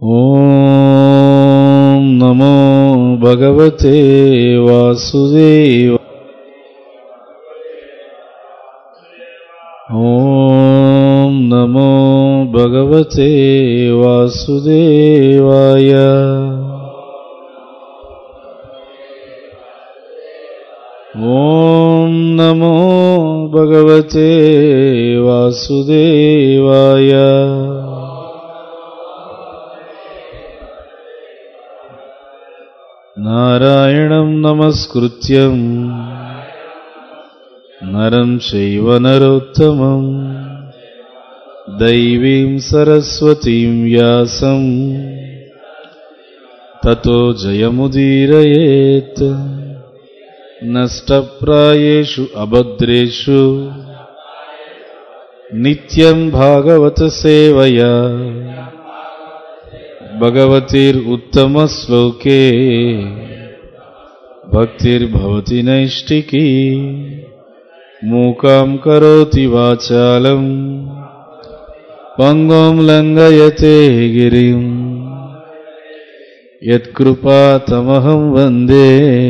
ॐ नमो भगवते वासुदेव ॐ नमो भगवते वासुदेवाय ॐ नमो भगवते वासुदेवाय नारायणं नमस्कृत्यम् नरं चैव नरोत्तमम् दैवीं सरस्वतीं व्यासम् ततो जयमुदीरयेत् नष्टप्रायेषु अभद्रेषु नित्यं भागवतसेवया भगवतीरुत्तमश्लोके भक्तिर्भवति नैष्टिकी मूकां करोति वाचालम् पङ्गुं लङ्घयते गिरिम् यत्कृपातमहं वन्दे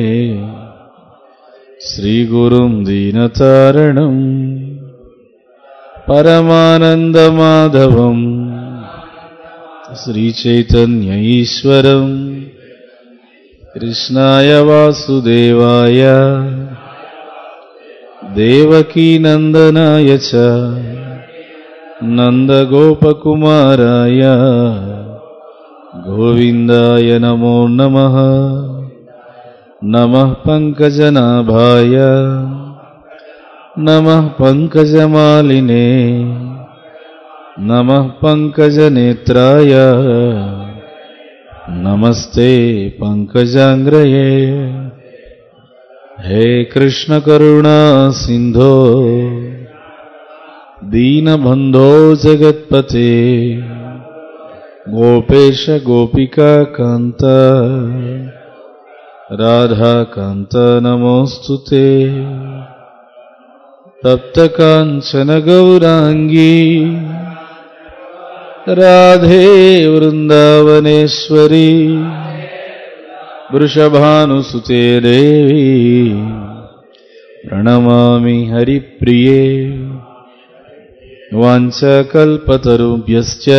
श्रीगुरुं दीनतारणम् परमानन्दमाधवम् श्रीचैतन्य ईश्वरम् कृष्णाय वासुदेवाय देवकीनन्दनाय च नन्दगोपकुमाराय गोविन्दाय नमो नमः नमः पङ्कजनाभाय नमः पङ्कजमालिने नमः पङ्कजनेत्राय नमस्ते पङ्कजाङ्ग्रये हे कृष्णकरुणा सिन्धो दीनबन्धो जगत्पते गोपेश गोपिकान्त राधाकान्त नमोऽस्तु ते तप्तकाञ्चन गौराङ्गी राधे वृन्दावनेश्वरी वृषभानुसुते देवी प्रणमामि हरिप्रिये वाञ्छकल्पतरुभ्यश्च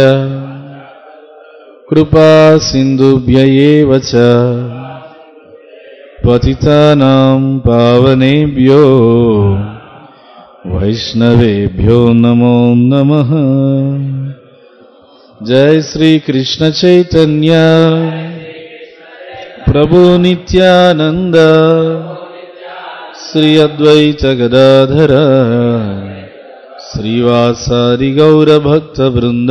कृपा सिन्धुभ्य एव च पतितानां पावनेभ्यो वैष्णवेभ्यो नमो नमः जय श्री कृष्ण चैतन्य प्रभु नित्यानंद श्री अद्वैत गदाधर श्रीवासादि गौर भक्त वृंद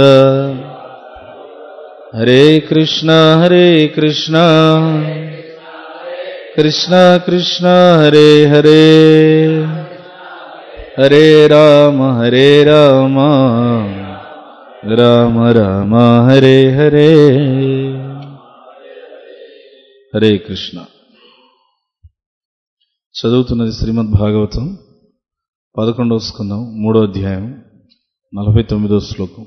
हरे कृष्णा हरे कृष्णा कृष्णा कृष्णा हरे हरे हरे राम हरे राम రామ రామ హరే హరే హరే కృష్ణ చదువుతున్నది శ్రీమద్ భాగవతం పదకొండవ స్కందం మూడో అధ్యాయం నలభై తొమ్మిదో శ్లోకం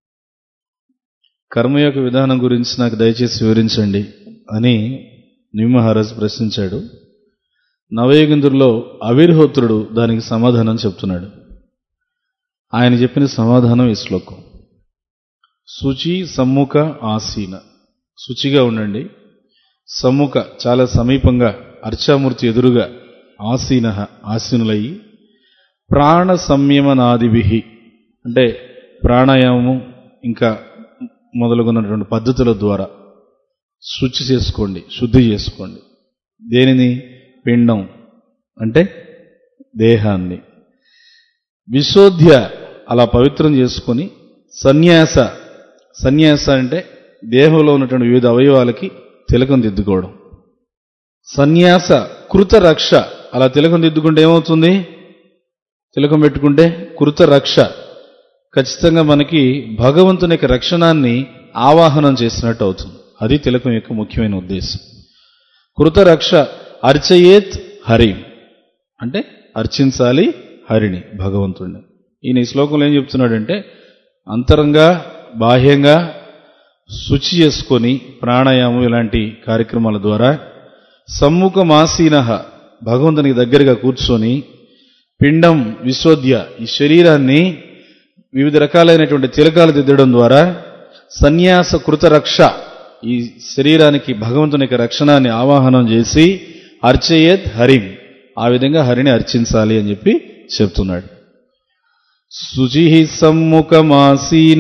కర్మ యొక్క విధానం గురించి నాకు దయచేసి వివరించండి అని నిమ్మహారాజు ప్రశ్నించాడు నవయుగంధుల్లో అవిర్హోత్రుడు దానికి సమాధానం చెప్తున్నాడు ఆయన చెప్పిన సమాధానం ఈ శ్లోకం శుచి సమ్ముఖ ఆసీన శుచిగా ఉండండి సమ్ముఖ చాలా సమీపంగా అర్చామూర్తి ఎదురుగా ఆసీన ఆసీనులయ్యి ప్రాణ సంయమనాదిభి అంటే ప్రాణాయామం ఇంకా మొదలుగున్నటువంటి పద్ధతుల ద్వారా శుచి చేసుకోండి శుద్ధి చేసుకోండి దేనిని పిండం అంటే దేహాన్ని విశోధ్య అలా పవిత్రం చేసుకొని సన్యాస సన్యాస అంటే దేహంలో ఉన్నటువంటి వివిధ అవయవాలకి తిలకం దిద్దుకోవడం సన్యాస కృత రక్ష అలా తిలకం దిద్దుకుంటే ఏమవుతుంది తిలకం పెట్టుకుంటే కృత రక్ష ఖచ్చితంగా మనకి భగవంతుని యొక్క రక్షణాన్ని ఆవాహనం చేసినట్టు అవుతుంది అది తిలకం యొక్క ముఖ్యమైన ఉద్దేశం కృత రక్ష అర్చయేత్ హరిం అంటే అర్చించాలి హరిని భగవంతుడిని ఈయన ఈ శ్లోకంలో ఏం చెప్తున్నాడంటే అంతరంగా బాహ్యంగా శుచి చేసుకొని ప్రాణాయామం ఇలాంటి కార్యక్రమాల ద్వారా సమ్ముఖమాసీన భగవంతునికి దగ్గరగా కూర్చొని పిండం విశోధ్య ఈ శరీరాన్ని వివిధ రకాలైనటువంటి తిలకాలు దిద్దడం ద్వారా సన్యాస కృత రక్ష ఈ శరీరానికి భగవంతుని యొక్క రక్షణాన్ని ఆవాహనం చేసి అర్చయేత్ హరిం ఆ విధంగా హరిని అర్చించాలి అని చెప్పి చెప్తున్నాడు శుచి సమ్ముఖమాసీన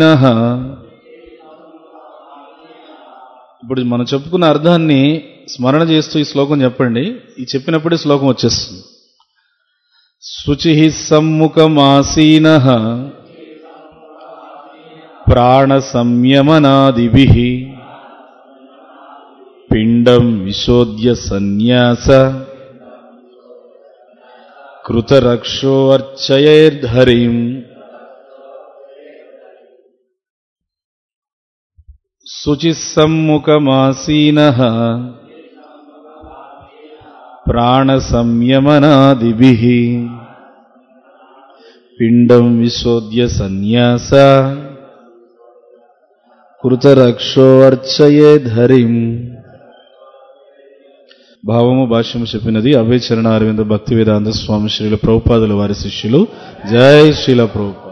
ఇప్పుడు మనం చెప్పుకున్న అర్థాన్ని స్మరణ చేస్తూ ఈ శ్లోకం చెప్పండి ఈ చెప్పినప్పుడే శ్లోకం వచ్చేస్తుంది శుచి సమ్ముఖమాసీన ప్రాణ సంయమనాదిభి పిండం విశోధ్య సన్యాస కృతరక్షోర్చయైర్ధరిం శుచి సమ్ముఖమాసీన ప్రాణ సంయమనాదిభి పిండం విశోధ్య సన్యాస కృతరక్షోర్చయేధరిం భావము భాష్యము చెప్పినది అవే చరణ అరవింద భక్తి వేదాంత స్వామి శ్రీల ప్రభుపాదుల వారి శిష్యులు జై శ్రీల ప్రభుపా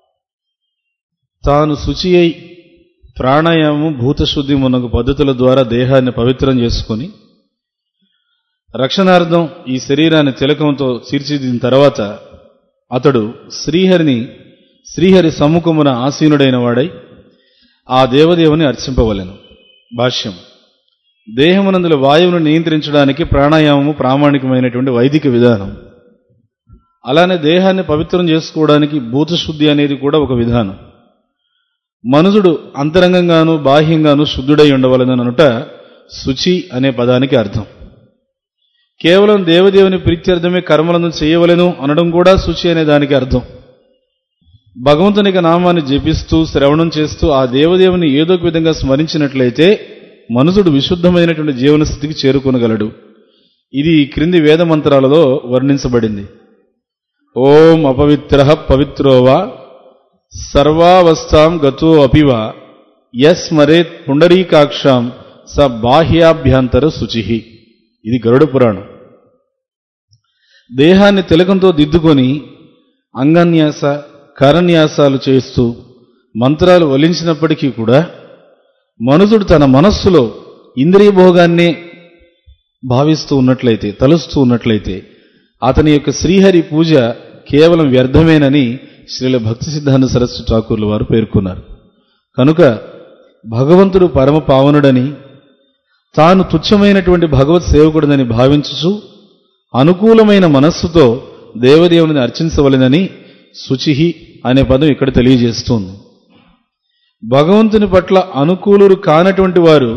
తాను శుచి అయి ప్రాణాయామము భూతశుద్ధి మునగు పద్ధతుల ద్వారా దేహాన్ని పవిత్రం చేసుకుని రక్షణార్థం ఈ శరీరాన్ని తిలకంతో తీర్చిదిన తర్వాత అతడు శ్రీహరిని శ్రీహరి సమ్ముఖమున ఆసీనుడైన వాడై ఆ దేవదేవుని అర్చింపవలెను భాష్యం దేహమునందుల వాయువును నియంత్రించడానికి ప్రాణాయామము ప్రామాణికమైనటువంటి వైదిక విధానం అలానే దేహాన్ని పవిత్రం చేసుకోవడానికి భూతశుద్ధి అనేది కూడా ఒక విధానం మనుజుడు అంతరంగంగాను బాహ్యంగాను శుద్ధుడై ఉండవలననుట శుచి అనే పదానికి అర్థం కేవలం దేవదేవుని ప్రీత్యర్థమే కర్మలను చేయవలెను అనడం కూడా శుచి అనే దానికి అర్థం భగవంతునికి నామాన్ని జపిస్తూ శ్రవణం చేస్తూ ఆ దేవదేవుని ఏదో ఒక విధంగా స్మరించినట్లయితే మనుషుడు విశుద్ధమైనటువంటి జీవన స్థితికి చేరుకొనగలడు ఇది ఈ క్రింది వేద మంత్రాలలో వర్ణించబడింది ఓం అపవిత్ర పవిత్రోవా సర్వావస్థాం గతో అపివ యస్ మరేత్ పుండరీకాక్షాం స బాహ్యాభ్యంతర శుచి ఇది గరుడ పురాణం దేహాన్ని తిలకంతో దిద్దుకొని అంగన్యాస కరన్యాసాలు చేస్తూ మంత్రాలు వలించినప్పటికీ కూడా మనుషుడు తన మనస్సులో ఇంద్రియ భోగాన్నే భావిస్తూ ఉన్నట్లయితే తలుస్తూ ఉన్నట్లయితే అతని యొక్క శ్రీహరి పూజ కేవలం వ్యర్థమేనని శ్రీల భక్తి సిద్ధాంత సరస్సు ఠాకూర్ల వారు పేర్కొన్నారు కనుక భగవంతుడు పరమ పావనుడని తాను తుచ్చమైనటువంటి భగవత్ సేవకుడని భావించుచు అనుకూలమైన మనస్సుతో దేవదేవుని అర్చించవలెనని శుచిహి అనే పదం ఇక్కడ తెలియజేస్తుంది భగవంతుని పట్ల అనుకూలురు కానటువంటి వారు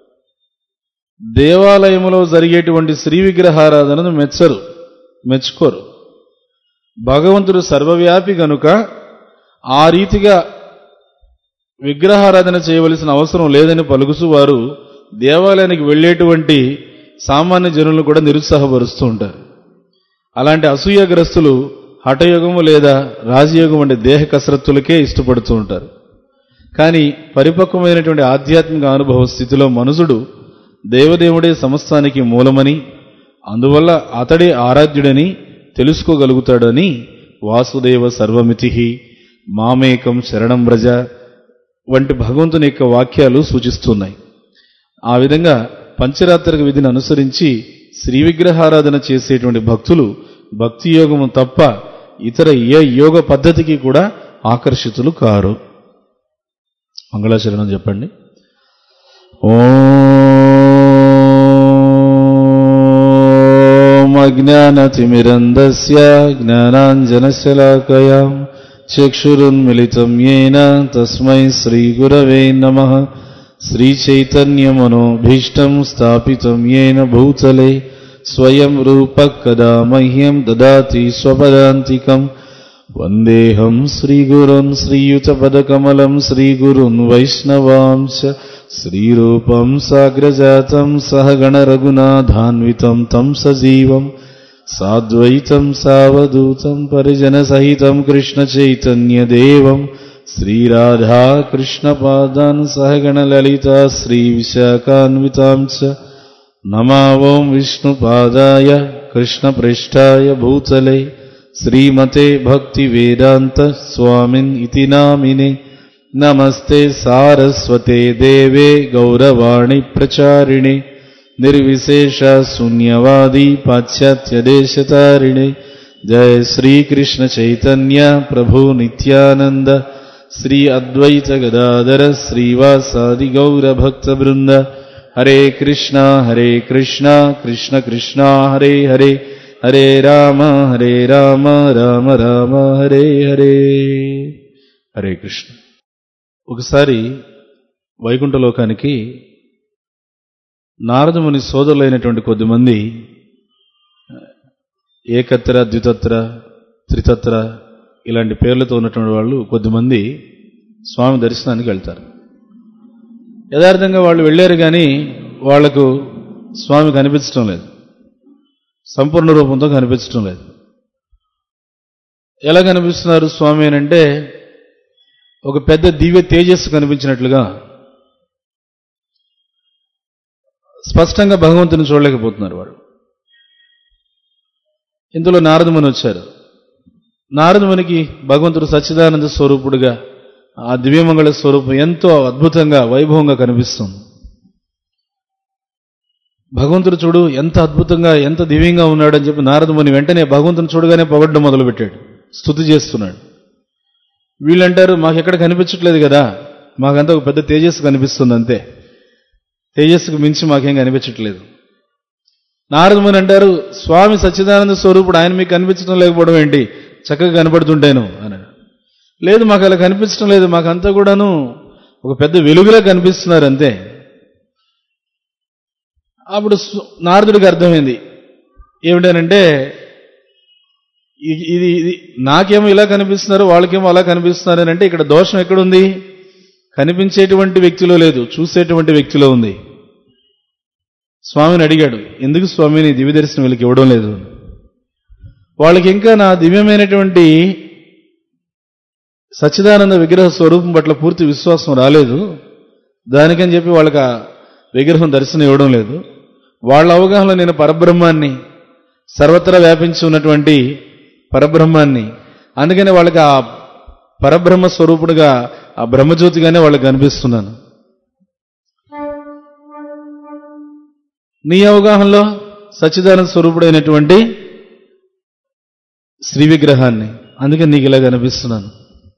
దేవాలయములో జరిగేటువంటి శ్రీ విగ్రహారాధనను మెచ్చరు మెచ్చుకోరు భగవంతుడు సర్వవ్యాపి గనుక ఆ రీతిగా విగ్రహారాధన చేయవలసిన అవసరం లేదని పలుకుతూ వారు దేవాలయానికి వెళ్ళేటువంటి సామాన్య జనులను కూడా నిరుత్సాహపరుస్తూ ఉంటారు అలాంటి అసూయగ్రస్తులు హఠయోగము లేదా రాజయోగం వంటి దేహ కసరత్తులకే ఇష్టపడుతూ ఉంటారు కానీ పరిపక్వమైనటువంటి ఆధ్యాత్మిక అనుభవ స్థితిలో మనుషుడు దేవదేవుడే సమస్తానికి మూలమని అందువల్ల అతడే ఆరాధ్యుడని తెలుసుకోగలుగుతాడని వాసుదేవ సర్వమితి మామేకం శరణం వ్రజ వంటి భగవంతుని యొక్క వాక్యాలు సూచిస్తున్నాయి ఆ విధంగా పంచరాత్రిక విధిని అనుసరించి శ్రీ విగ్రహారాధన చేసేటువంటి భక్తులు భక్తి యోగము తప్ప ఇతర ఏ యోగ పద్ధతికి కూడా ఆకర్షితులు కారు మంగళాచరణం చెప్పండి ఓం అజ్ఞానతిమిరందస్య జ్ఞానాంజనశలాకయా చక్షురున్మిళితం येन తస్మై శ్రీగురవే నమః శ్రీచైతన్యమనోభీష్టం స్థాపితం येन భూతలే స్వయం రూపः కదా మह्यं దదాతి స్వపదాంతికం వందేహం శ్రీగురున్ శ్రీయుతపదకమలం శ్రీగురున్ వైష్ణవాంశ శ్రీరూపం సాగ్రజాతం సహగణ రఘునాథాన్వితం తం సజీవం సాద్వైతం సావధూతం పరిజన సహితం కృష్ణ చైతన్య దేవం श्रीराधाकृष्णपादान् सहगणललिता श्रीविशाखान्वितां च नमावों विष्णुपादाय कृष्णपृष्ठाय भूतले श्रीमते भक्तिवेदान्त स्वामिन् इति नामिने नमस्ते सारस्वते देवे गौरवाणि प्रचारिणे निर्विशेष शून्यवादी पाश्चात्यदेशतारिणे जय श्री कृष्ण चैतन्य प्रभु नित्यानंद श्री अद्वैत गदाधर श्रीवासादि गौर भक्त वृंद हरे कृष्णा हरे कृष्णा कृष्ण कृष्णा हरे हरे हरे राम हरे राम రామ రామ హరే హరే హరే కృష్ణ ఒకసారి వైకుంఠ లోకానికి నారదముని సోదరులైనటువంటి కొద్దిమంది ఏకత్ర ద్వితత్ర త్రితత్ర ఇలాంటి పేర్లతో ఉన్నటువంటి వాళ్ళు కొద్దిమంది స్వామి దర్శనానికి వెళ్తారు యథార్థంగా వాళ్ళు వెళ్ళారు కానీ వాళ్లకు స్వామి కనిపించడం లేదు సంపూర్ణ రూపంతో కనిపించడం లేదు ఎలా కనిపిస్తున్నారు స్వామి అని అంటే ఒక పెద్ద దివ్య తేజస్సు కనిపించినట్లుగా స్పష్టంగా భగవంతుని చూడలేకపోతున్నారు వాడు ఇందులో నారదముని వచ్చారు నారదమునికి భగవంతుడు సచ్చిదానంద స్వరూపుడుగా ఆ దివ్యమంగళ స్వరూపం ఎంతో అద్భుతంగా వైభవంగా కనిపిస్తుంది భగవంతుడు చూడు ఎంత అద్భుతంగా ఎంత దివ్యంగా ఉన్నాడని చెప్పి నారదముని వెంటనే భగవంతుని చూడగానే పొగడ్డం మొదలుపెట్టాడు స్థుతి చేస్తున్నాడు వీళ్ళంటారు మాకెక్కడ కనిపించట్లేదు కదా మాకంతా ఒక పెద్ద తేజస్సు కనిపిస్తుంది అంతే తేజస్సుకు మించి మాకేం కనిపించట్లేదు నారదముని అంటారు స్వామి సచ్చిదానంద స్వరూపుడు ఆయన మీకు కనిపించడం లేకపోవడం ఏంటి చక్కగా కనపడుతుంటేను అని లేదు మాకు అలా కనిపించడం లేదు మాకంతా కూడాను ఒక పెద్ద వెలుగులా కనిపిస్తున్నారు అంతే అప్పుడు సు- నారదుడికి అర్థమైంది ఏమిటనంటే ఇ- ఇది ఇది నాకేమో ఇలా కనిపిస్తున్నారు వాళ్ళకేమో అలా కనిపిస్తున్నారు అని అంటే ఇక్కడ దోషం ఎక్కడుంది కనిపించేటువంటి వ్యక్తిలో లేదు చూసేటువంటి వ్యక్తిలో ఉంది స్వామిని అడిగాడు ఎందుకు స్వామిని దివ్య దర్శనం వీళ్ళకి ఇవ్వడం లేదు వాళ్ళకి ఇంకా నా దివ్యమైనటువంటి సచ్చిదానంద విగ్రహ స్వరూపం పట్ల పూర్తి విశ్వాసం రాలేదు దానికని చెప్పి వాళ్ళకి ఆ విగ్రహం దర్శనం ఇవ్వడం లేదు వాళ్ళ అవగాహనలో నేను పరబ్రహ్మాన్ని సర్వత్రా వ్యాపించి ఉన్నటువంటి పరబ్రహ్మాన్ని అందుకని వాళ్ళకి ఆ పరబ్రహ్మ స్వరూపుడుగా ఆ బ్రహ్మజ్యోతిగానే వాళ్ళకి కనిపిస్తున్నాను నీ అవగాహనలో సచ్చిదానంద స్వరూపుడైనటువంటి శ్రీ విగ్రహాన్ని అందుకని నీకు ఇలా కనిపిస్తున్నాను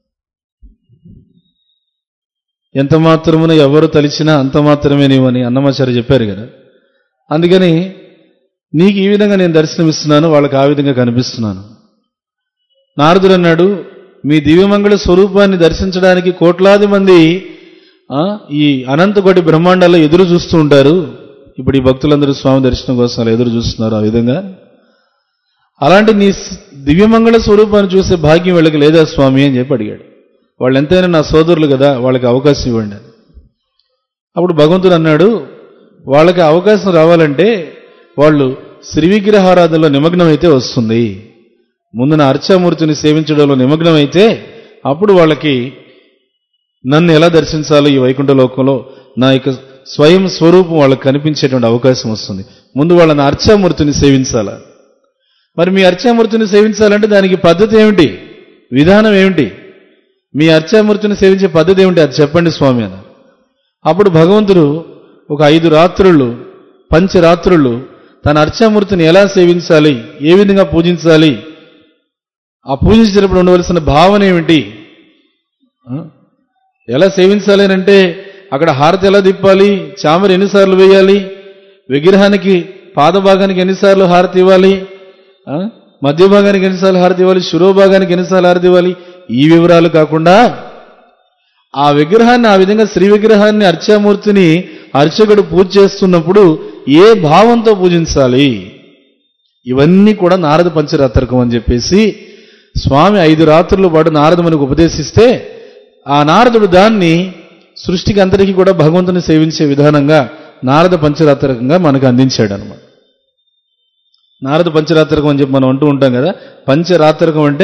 ఎంత మాత్రమున ఎవరు తలిచినా అంత మాత్రమే నీవని అన్నమాచార్య చెప్పారు కదా అందుకని నీకు ఈ విధంగా నేను దర్శనమిస్తున్నాను వాళ్ళకి ఆ విధంగా కనిపిస్తున్నాను నారదుడు అన్నాడు మీ దివ్యమంగళ స్వరూపాన్ని దర్శించడానికి కోట్లాది మంది ఆ, ఈ అనంతకోటి బ్రహ్మాండాల్లో ఎదురు చూస్తూ ఉంటారు ఇప్పుడు ఈ భక్తులందరూ స్వామి దర్శనం కోసం అలా ఎదురు చూస్తున్నారు ఆ విధంగా అలాంటి నీ స్- దివ్యమంగళ స్వరూపాన్ని చూసే భాగ్యం వీళ్ళకి లేదా స్వామి అని చెప్పి అడిగాడు వాళ్ళు ఎంతైనా నా సోదరులు కదా వాళ్ళకి అవకాశం ఇవ్వండి అని. అప్పుడు భగవంతుడు అన్నాడు వాళ్ళకి అవకాశం రావాలంటే వాళ్ళు శ్రీ విగ్రహారాధనలో నిమగ్నమైతే వస్తుంది ముందు నా అర్చామూర్తిని సేవించడంలో నిమగ్నమైతే అప్పుడు వాళ్ళకి నన్ను ఎలా దర్శించాలో ఈ వైకుంఠ లోకంలో నా యొక్క స్వయం స్వరూపం వాళ్ళకి కనిపించేటువంటి అవకాశం వస్తుంది ముందు వాళ్ళని అర్చామూర్తిని సేవించాలా మరి మీ అర్చామూర్తిని సేవించాలంటే దానికి పద్ధతి ఏమిటి విధానం ఏమిటి మీ అర్చామూర్తిని సేవించే పద్ధతి ఏమిటి అది చెప్పండి స్వామి అని అప్పుడు భగవంతుడు ఒక ఐదు రాత్రులు పంచరాత్రులు తన అర్చామూర్తిని ఎలా సేవించాలి ఏ విధంగా పూజించాలి ఆ పూజించేటప్పుడు ఉండవలసిన భావన ఏమిటి ఆ? ఎలా సేవించాలి అని అంటే అక్కడ హారతి ఎలా తిప్పాలి చామర ఎన్నిసార్లు వేయాలి విగ్రహానికి పాదభాగానికి ఎన్నిసార్లు హారతి ఇవ్వాలి ఆ? మధ్య భాగానికి ఎన్నిసార్లు హారతి ఇవ్వాలి శిరోభాగానికి ఎన్నిసార్లు హారతి ఇవ్వాలి ఈ వివరాలు కాకుండా ఆ విగ్రహాన్ని ఆ విధంగా శ్రీ విగ్రహాన్ని అర్చామూర్తిని అర్చకుడు పూజ చేస్తున్నప్పుడు ఏ భావంతో పూజించాలి ఇవన్నీ కూడా నారద పంచరాత్రకం అని చెప్పేసి స్వామి ఐదు రాత్రుల పాటు నారదు మనకు ఉపదేశిస్తే ఆ నారదుడు దాన్ని సృష్టికి అందరికీ కూడా భగవంతుని సేవించే విధానంగా నారద పంచరాత్రకంగా మనకు అందించాడు అనమాట నారద పంచరాత్రకం అని చెప్పి మనం అంటూ ఉంటాం కదా పంచరాత్రకం అంటే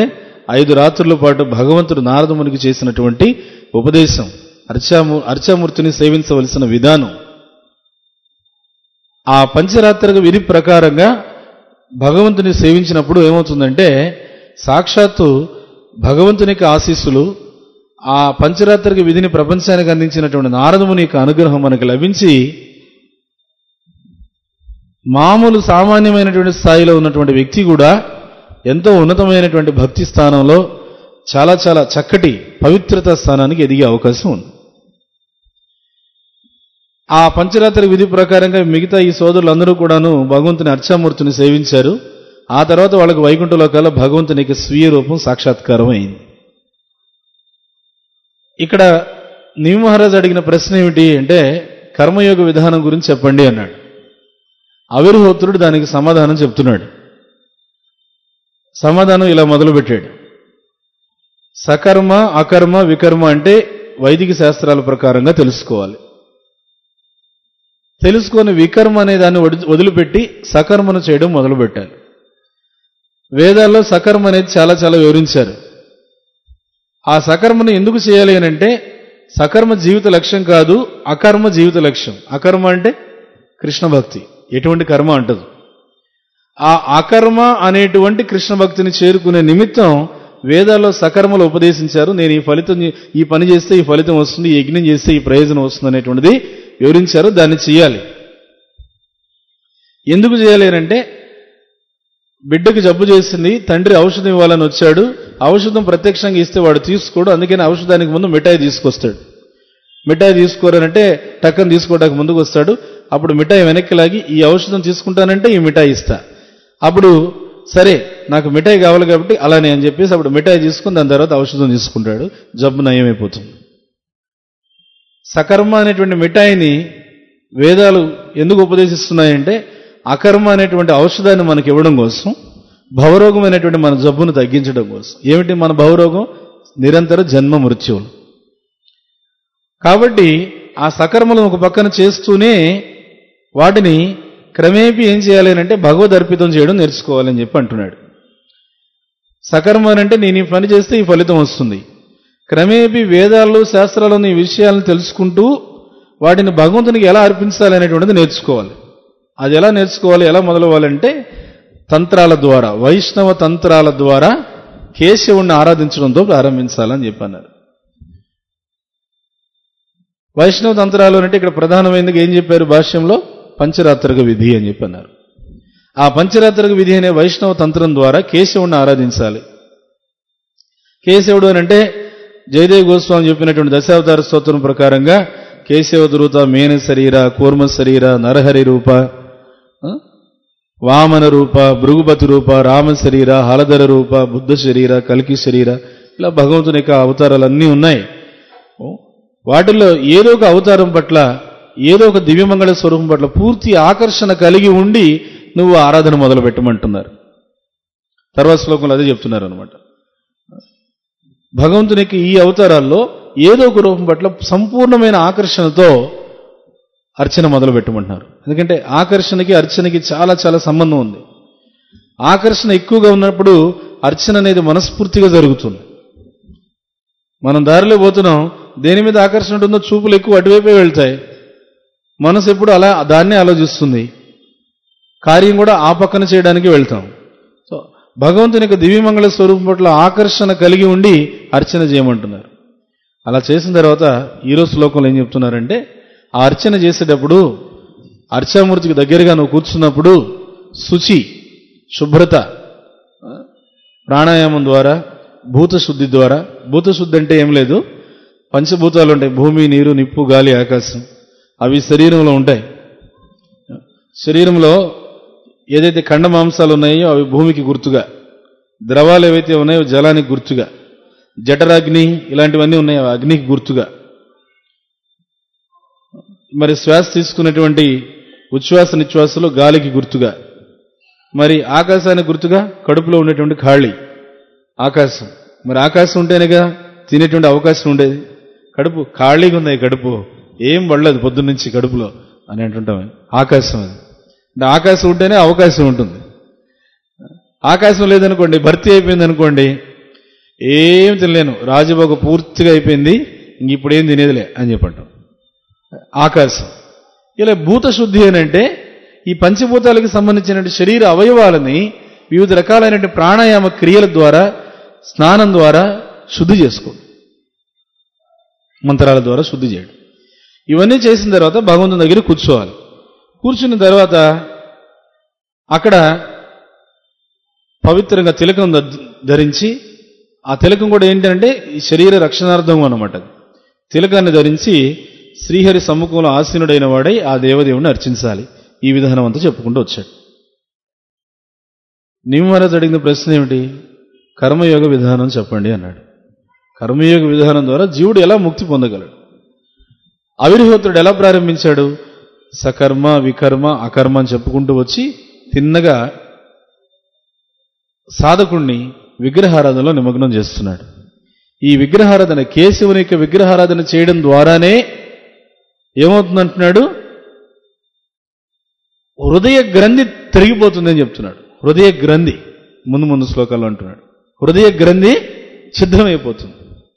ఐదు రాత్రుల పాటు భగవంతుడు నారదమునికి చేసినటువంటి ఉపదేశం అర్చాము అర్చామూర్తిని సేవించవలసిన విధానం ఆ పంచరాత్రిక విధి ప్రకారంగా భగవంతుని సేవించినప్పుడు ఏమవుతుందంటే సాక్షాత్తు భగవంతునికి ఆశీస్సులు ఆ పంచరాత్రిక విధిని ప్రపంచానికి అందించినటువంటి నారదముని యొక్క అనుగ్రహం మనకు లభించి మామూలు సామాన్యమైనటువంటి స్థాయిలో ఉన్నటువంటి వ్యక్తి కూడా ఎంతో ఉన్నతమైనటువంటి భక్తి స్థానంలో చాలా చాలా చక్కటి పవిత్రత స్థానానికి ఎదిగే అవకాశం ఉంది ఆ పంచరాత్రి విధి ప్రకారంగా మిగతా ఈ సోదరులందరూ కూడాను భగవంతుని అర్చామూర్తిని సేవించారు ఆ తర్వాత వాళ్ళకి వైకుంఠలోకాల భగవంతునికి స్వీయ రూపం సాక్షాత్కారం అయింది ఇక్కడ నీవు మహారాజు అడిగిన ప్రశ్న ఏమిటి అంటే కర్మయోగ విధానం గురించి చెప్పండి అన్నాడు అవిర్హోత్రుడు దానికి సమాధానం చెప్తున్నాడు సమాధానం ఇలా మొదలుపెట్టాడు సకర్మ అకర్మ వికర్మ అంటే వైదిక శాస్త్రాల ప్రకారంగా తెలుసుకోవాలి తెలుసుకొని వికర్మ అనే దాన్ని వడి- వదిలిపెట్టి సకర్మను చేయడం మొదలుపెట్టాలి వేదాల్లో సకర్మ అనేది చాలా చాలా వివరించారు ఆ సకర్మను ఎందుకు చేయాలి అని అంటే సకర్మ జీవిత లక్ష్యం కాదు అకర్మ జీవిత లక్ష్యం అకర్మ అంటే కృష్ణ భక్తి ఎటువంటి కర్మ అంటదు ఆ అకర్మ అనేటువంటి కృష్ణ భక్తిని చేరుకునే నిమిత్తం వేదాల్లో సకర్మలు ఉపదేశించారు నేను ఈ ఫలితం ఈ పని చేస్తే ఈ ఫలితం వస్తుంది ఈ యజ్ఞం చేస్తే ఈ ప్రయోజనం వస్తుంది అనేటువంటిది వివరించారు దాన్ని చేయాలి ఎందుకు చేయాలి అని అంటే బిడ్డకి జబ్బు చేసింది తండ్రి ఔషధం ఇవ్వాలని వచ్చాడు ఔషధం ప్రత్యక్షంగా ఇస్తే వాడు తీసుకోడు అందుకని ఔషధానికి ముందు మిఠాయి తీసుకొస్తాడు మిఠాయి తీసుకోరనంటే టక్కన తీసుకోవడానికి ముందుకు వస్తాడు అప్పుడు మిఠాయి వెనక్కి లాగి ఈ ఔషధం తీసుకుంటానంటే ఈ మిఠాయి ఇస్తా అప్పుడు సరే నాకు మిఠాయి కావాలి కాబట్టి అలానే అని చెప్పేసి అప్పుడు మిఠాయి తీసుకుని దాని తర్వాత ఔషధం తీసుకుంటాడు జబ్బు నయమైపోతుంది సకర్మ అనేటువంటి మిఠాయిని వేదాలు ఎందుకు ఉపదేశిస్తున్నాయంటే అకర్మ అనేటువంటి ఔషధాన్ని మనకి ఇవ్వడం కోసం భవరోగం అనేటువంటి మన జబ్బును తగ్గించడం కోసం ఏమిటి మన భవరోగం నిరంతర జన్మ మృత్యువులు కాబట్టి ఆ సకర్మలను ఒక పక్కన చేస్తూనే వాటిని క్రమేపీ ఏం చేయాలి అని అంటే భగవద్ అర్పితం చేయడం నేర్చుకోవాలని చెప్పి అంటున్నాడు సకర్మ అని అంటే నేను ఈ పని చేస్తే ఈ ఫలితం వస్తుంది క్రమేపీ వేదాల్లో శాస్త్రాలను ఈ విషయాలను తెలుసుకుంటూ వాటిని భగవంతునికి ఎలా అర్పించాలి అనేటువంటిది నేర్చుకోవాలి అది ఎలా నేర్చుకోవాలి ఎలా మొదలవ్వాలంటే తంత్రాల ద్వారా వైష్ణవ తంత్రాల ద్వారా కేశవుణ్ణి ఆరాధించడంతో ప్రారంభించాలని చెప్పన్నారు వైష్ణవ తంత్రాలు అంటే ఇక్కడ ప్రధానమైనది ఏం చెప్పారు భాష్యంలో పంచరాత్రక విధి అని చెప్పన్నారు ఆ పంచరాత్రక విధి అనే వైష్ణవ తంత్రం ద్వారా కేశవుణ్ణి ఆరాధించాలి కేశవుడు అని అంటే జయదేవ్ గోస్వామి చెప్పినటువంటి దశావతార స్తోత్రం ప్రకారంగా కేశవ ధృత మేన శరీర కూర్మ శరీర నరహరి రూప ఆ? వామన రూప భృగుపతి రూప రామ శరీర హలధర రూప బుద్ధ శరీర కల్కి శరీర ఇలా భగవంతుని యొక్క అవతారాలన్నీ ఉన్నాయి ఓ, వాటిల్లో ఏదో ఒక అవతారం పట్ల ఏదో ఒక దివ్యమంగళ స్వరూపం పట్ల పూర్తి ఆకర్షణ కలిగి ఉండి నువ్వు ఆరాధన మొదలు పెట్టమంటున్నారు తర్వాత శ్లోకంలో అదే చెప్తున్నారు అనమాట భగవంతునికి ఈ అవతారాల్లో ఏదో ఒక రూపం పట్ల సంపూర్ణమైన ఆకర్షణతో అర్చన మొదలు పెట్టమంటున్నారు ఎందుకంటే ఆకర్షణకి అర్చనకి చాలా చాలా సంబంధం ఉంది ఆకర్షణ ఎక్కువగా ఉన్నప్పుడు అర్చన అనేది మనస్ఫూర్తిగా జరుగుతుంది మనం దారిలో పోతున్నాం దేని మీద ఆకర్షణ ఉంటుందో చూపులు ఎక్కువ అటువైపే వెళ్తాయి మనసు ఎప్పుడు అలా దాన్నే ఆలోచిస్తుంది కార్యం కూడా ఆ పక్కన చేయడానికి వెళ్తాం సో భగవంతుని యొక్క దివ్యమంగళ స్వరూపం పట్ల ఆకర్షణ కలిగి ఉండి అర్చన చేయమంటున్నారు అలా చేసిన తర్వాత ఈరోజు శ్లోకంలో ఏం చెప్తున్నారంటే ఆ అర్చన చేసేటప్పుడు అర్చామూర్తికి దగ్గరగా నువ్వు కూర్చున్నప్పుడు శుచి శుభ్రత ఆ, ప్రాణాయామం ద్వారా భూతశుద్ధి ద్వారా భూతశుద్ధి అంటే ఏం లేదు పంచభూతాలు ఉంటాయి భూమి నీరు నిప్పు గాలి ఆకాశం అవి శరీరంలో ఉంటాయి శరీరంలో ఏదైతే ఖండ మాంసాలు ఉన్నాయో అవి భూమికి గుర్తుగా ద్రవాలు ఏవైతే ఉన్నాయో జలానికి గుర్తుగా జఠరాగ్ని ఇలాంటివన్నీ ఉన్నాయి అవి అగ్నికి గుర్తుగా మరి శ్వాస తీసుకున్నటువంటి ఉచ్ఛ్వాస నిశ్వాసలు గాలికి గుర్తుగా మరి ఆకాశానికి గుర్తుగా కడుపులో ఉండేటువంటి ఖాళీ ఆకాశం మరి ఆకాశం ఉంటేనేగా తినేటువంటి అవకాశం ఉండేది కడుపు ఖాళీగా ఉంది ఈ కడుపు ఏం పడలేదు పొద్దున్నుంచి కడుపులో అని అంటుంటాం ఆకాశం అది అంటే ఆకాశం ఉంటేనే అవకాశం ఉంటుంది ఆకాశం లేదనుకోండి భర్తీ అయిపోయింది అనుకోండి ఏం తినలేను రాజభోగ పూర్తిగా అయిపోయింది ఇంక ఇప్పుడు ఏం తినేదిలే అని చెప్పంటాం ఆకాశం ఇలా భూత శుద్ధి అని అంటే ఈ పంచభూతాలకు సంబంధించిన శరీర అవయవాలని వివిధ రకాలైన ప్రాణాయామ క్రియల ద్వారా స్నానం ద్వారా శుద్ధి చేసుకో మంత్రాల ద్వారా శుద్ధి చేయడం ఇవన్నీ చేసిన తర్వాత భగవంతుని దగ్గర కూర్చోవాలి కూర్చున్న తర్వాత అక్కడ పవిత్రంగా తిలకం ధ- ధరించి ఆ తిలకం కూడా ఏంటంటే ఈ శరీర రక్షణార్థం అనమాట తిలకాన్ని ధరించి శ్రీహరి సమ్ముఖంలో ఆసీనుడైన వాడై ఆ దేవదేవుని అర్చించాలి ఈ విధానం అంతా చెప్పుకుంటూ వచ్చాడు నిమ్మరాజు అడిగిన ప్రశ్న ఏమిటి కర్మయోగ విధానం చెప్పండి అన్నాడు కర్మయోగ విధానం ద్వారా జీవుడు ఎలా ముక్తి పొందగలడు అవిర్హోత్రుడు ఎలా ప్రారంభించాడు సకర్మ వికర్మ అకర్మ అని చెప్పుకుంటూ వచ్చి తిన్నగా సాధకుణ్ణి విగ్రహారాధనలో నిమగ్నం చేస్తున్నాడు ఈ విగ్రహారాధన కేశవుని యొక్క విగ్రహారాధన చేయడం ద్వారానే ఏమవుతుందంటున్నాడు హృదయ గ్రంథి తిరిగిపోతుందని చెప్తున్నాడు హృదయ గ్రంథి ముందు ముందు శ్లోకాల్లో అంటున్నాడు హృదయ గ్రంథి ఛిద్రమైపోతుంది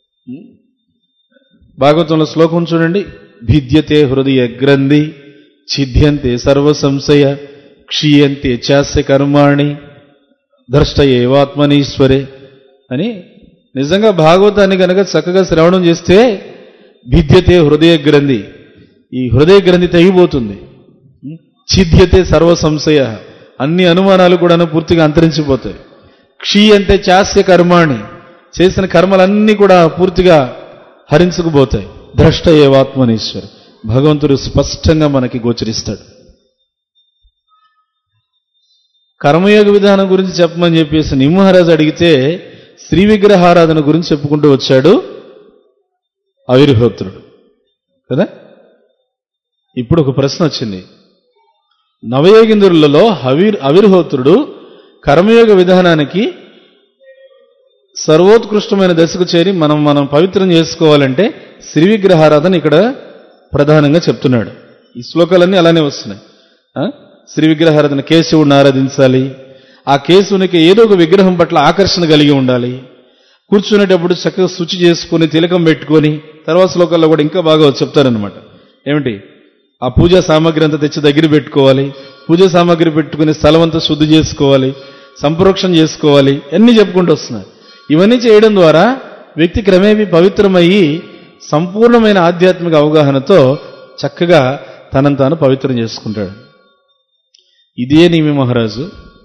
భాగవతంలో శ్లోకం చూడండి భిద్యతే హృదయ గ్రంథి ఛిద్యంతే సర్వ సంశయ క్షీయంతే చాస్య కర్మాణి ద్రష్ట ఏవాత్మనీశ్వరే అని నిజంగా భాగవతాన్ని కనుక చక్కగా శ్రవణం చేస్తే భిద్యతే హృదయ గ్రంథి ఈ హృదయ గ్రంథి తెగిపోతుంది ఛిద్యతే సర్వ సంశయ అన్ని అనుమానాలు కూడా పూర్తిగా అంతరించిపోతాయి క్షీయంతే చాస్య కర్మాణి చేసిన కర్మలన్నీ కూడా పూర్తిగా హరించుకుపోతాయి ద్రష్ట ఏవాత్మనీశ్వర్ భగవంతుడు స్పష్టంగా మనకి గోచరిస్తాడు కర్మయోగ విధానం గురించి చెప్పమని చెప్పేసి నిమ్మహారాజు అడిగితే శ్రీ విగ్రహారాధన గురించి చెప్పుకుంటూ వచ్చాడు అవిర్హోత్రుడు కదా ఇప్పుడు ఒక ప్రశ్న వచ్చింది నవయోగింద్రులలో అవిర్ అవిర్హోత్రుడు కర్మయోగ విధానానికి సర్వోత్కృష్టమైన దశకు చేరి మనం మనం పవిత్రం చేసుకోవాలంటే శ్రీ విగ్రహారాధన ఇక్కడ ప్రధానంగా చెప్తున్నాడు ఈ శ్లోకాలన్నీ అలానే వస్తున్నాయి ఆ? శ్రీ విగ్రహారాధన కేశవుడిని ఆరాధించాలి ఆ కేశవునికి ఏదో ఒక విగ్రహం పట్ల ఆకర్షణ కలిగి ఉండాలి కూర్చునేటప్పుడు చక్కగా శుచి చేసుకుని తిలకం పెట్టుకొని తర్వాత శ్లోకాల్లో కూడా ఇంకా బాగా చెప్తారనమాట ఏమిటి ఆ పూజా సామాగ్రి అంతా తెచ్చి దగ్గర పెట్టుకోవాలి పూజా సామాగ్రి పెట్టుకుని స్థలం అంతా శుద్ధి చేసుకోవాలి సంప్రోక్షణ చేసుకోవాలి అన్నీ చెప్పుకుంటూ వస్తున్నారు ఇవన్నీ చేయడం ద్వారా వ్యక్తి క్రమేపీ పవిత్రమయ్యి సంపూర్ణమైన ఆధ్యాత్మిక అవగాహనతో చక్కగా తనను తాను పవిత్రం చేసుకుంటాడు ఇదే నీమి మహారాజు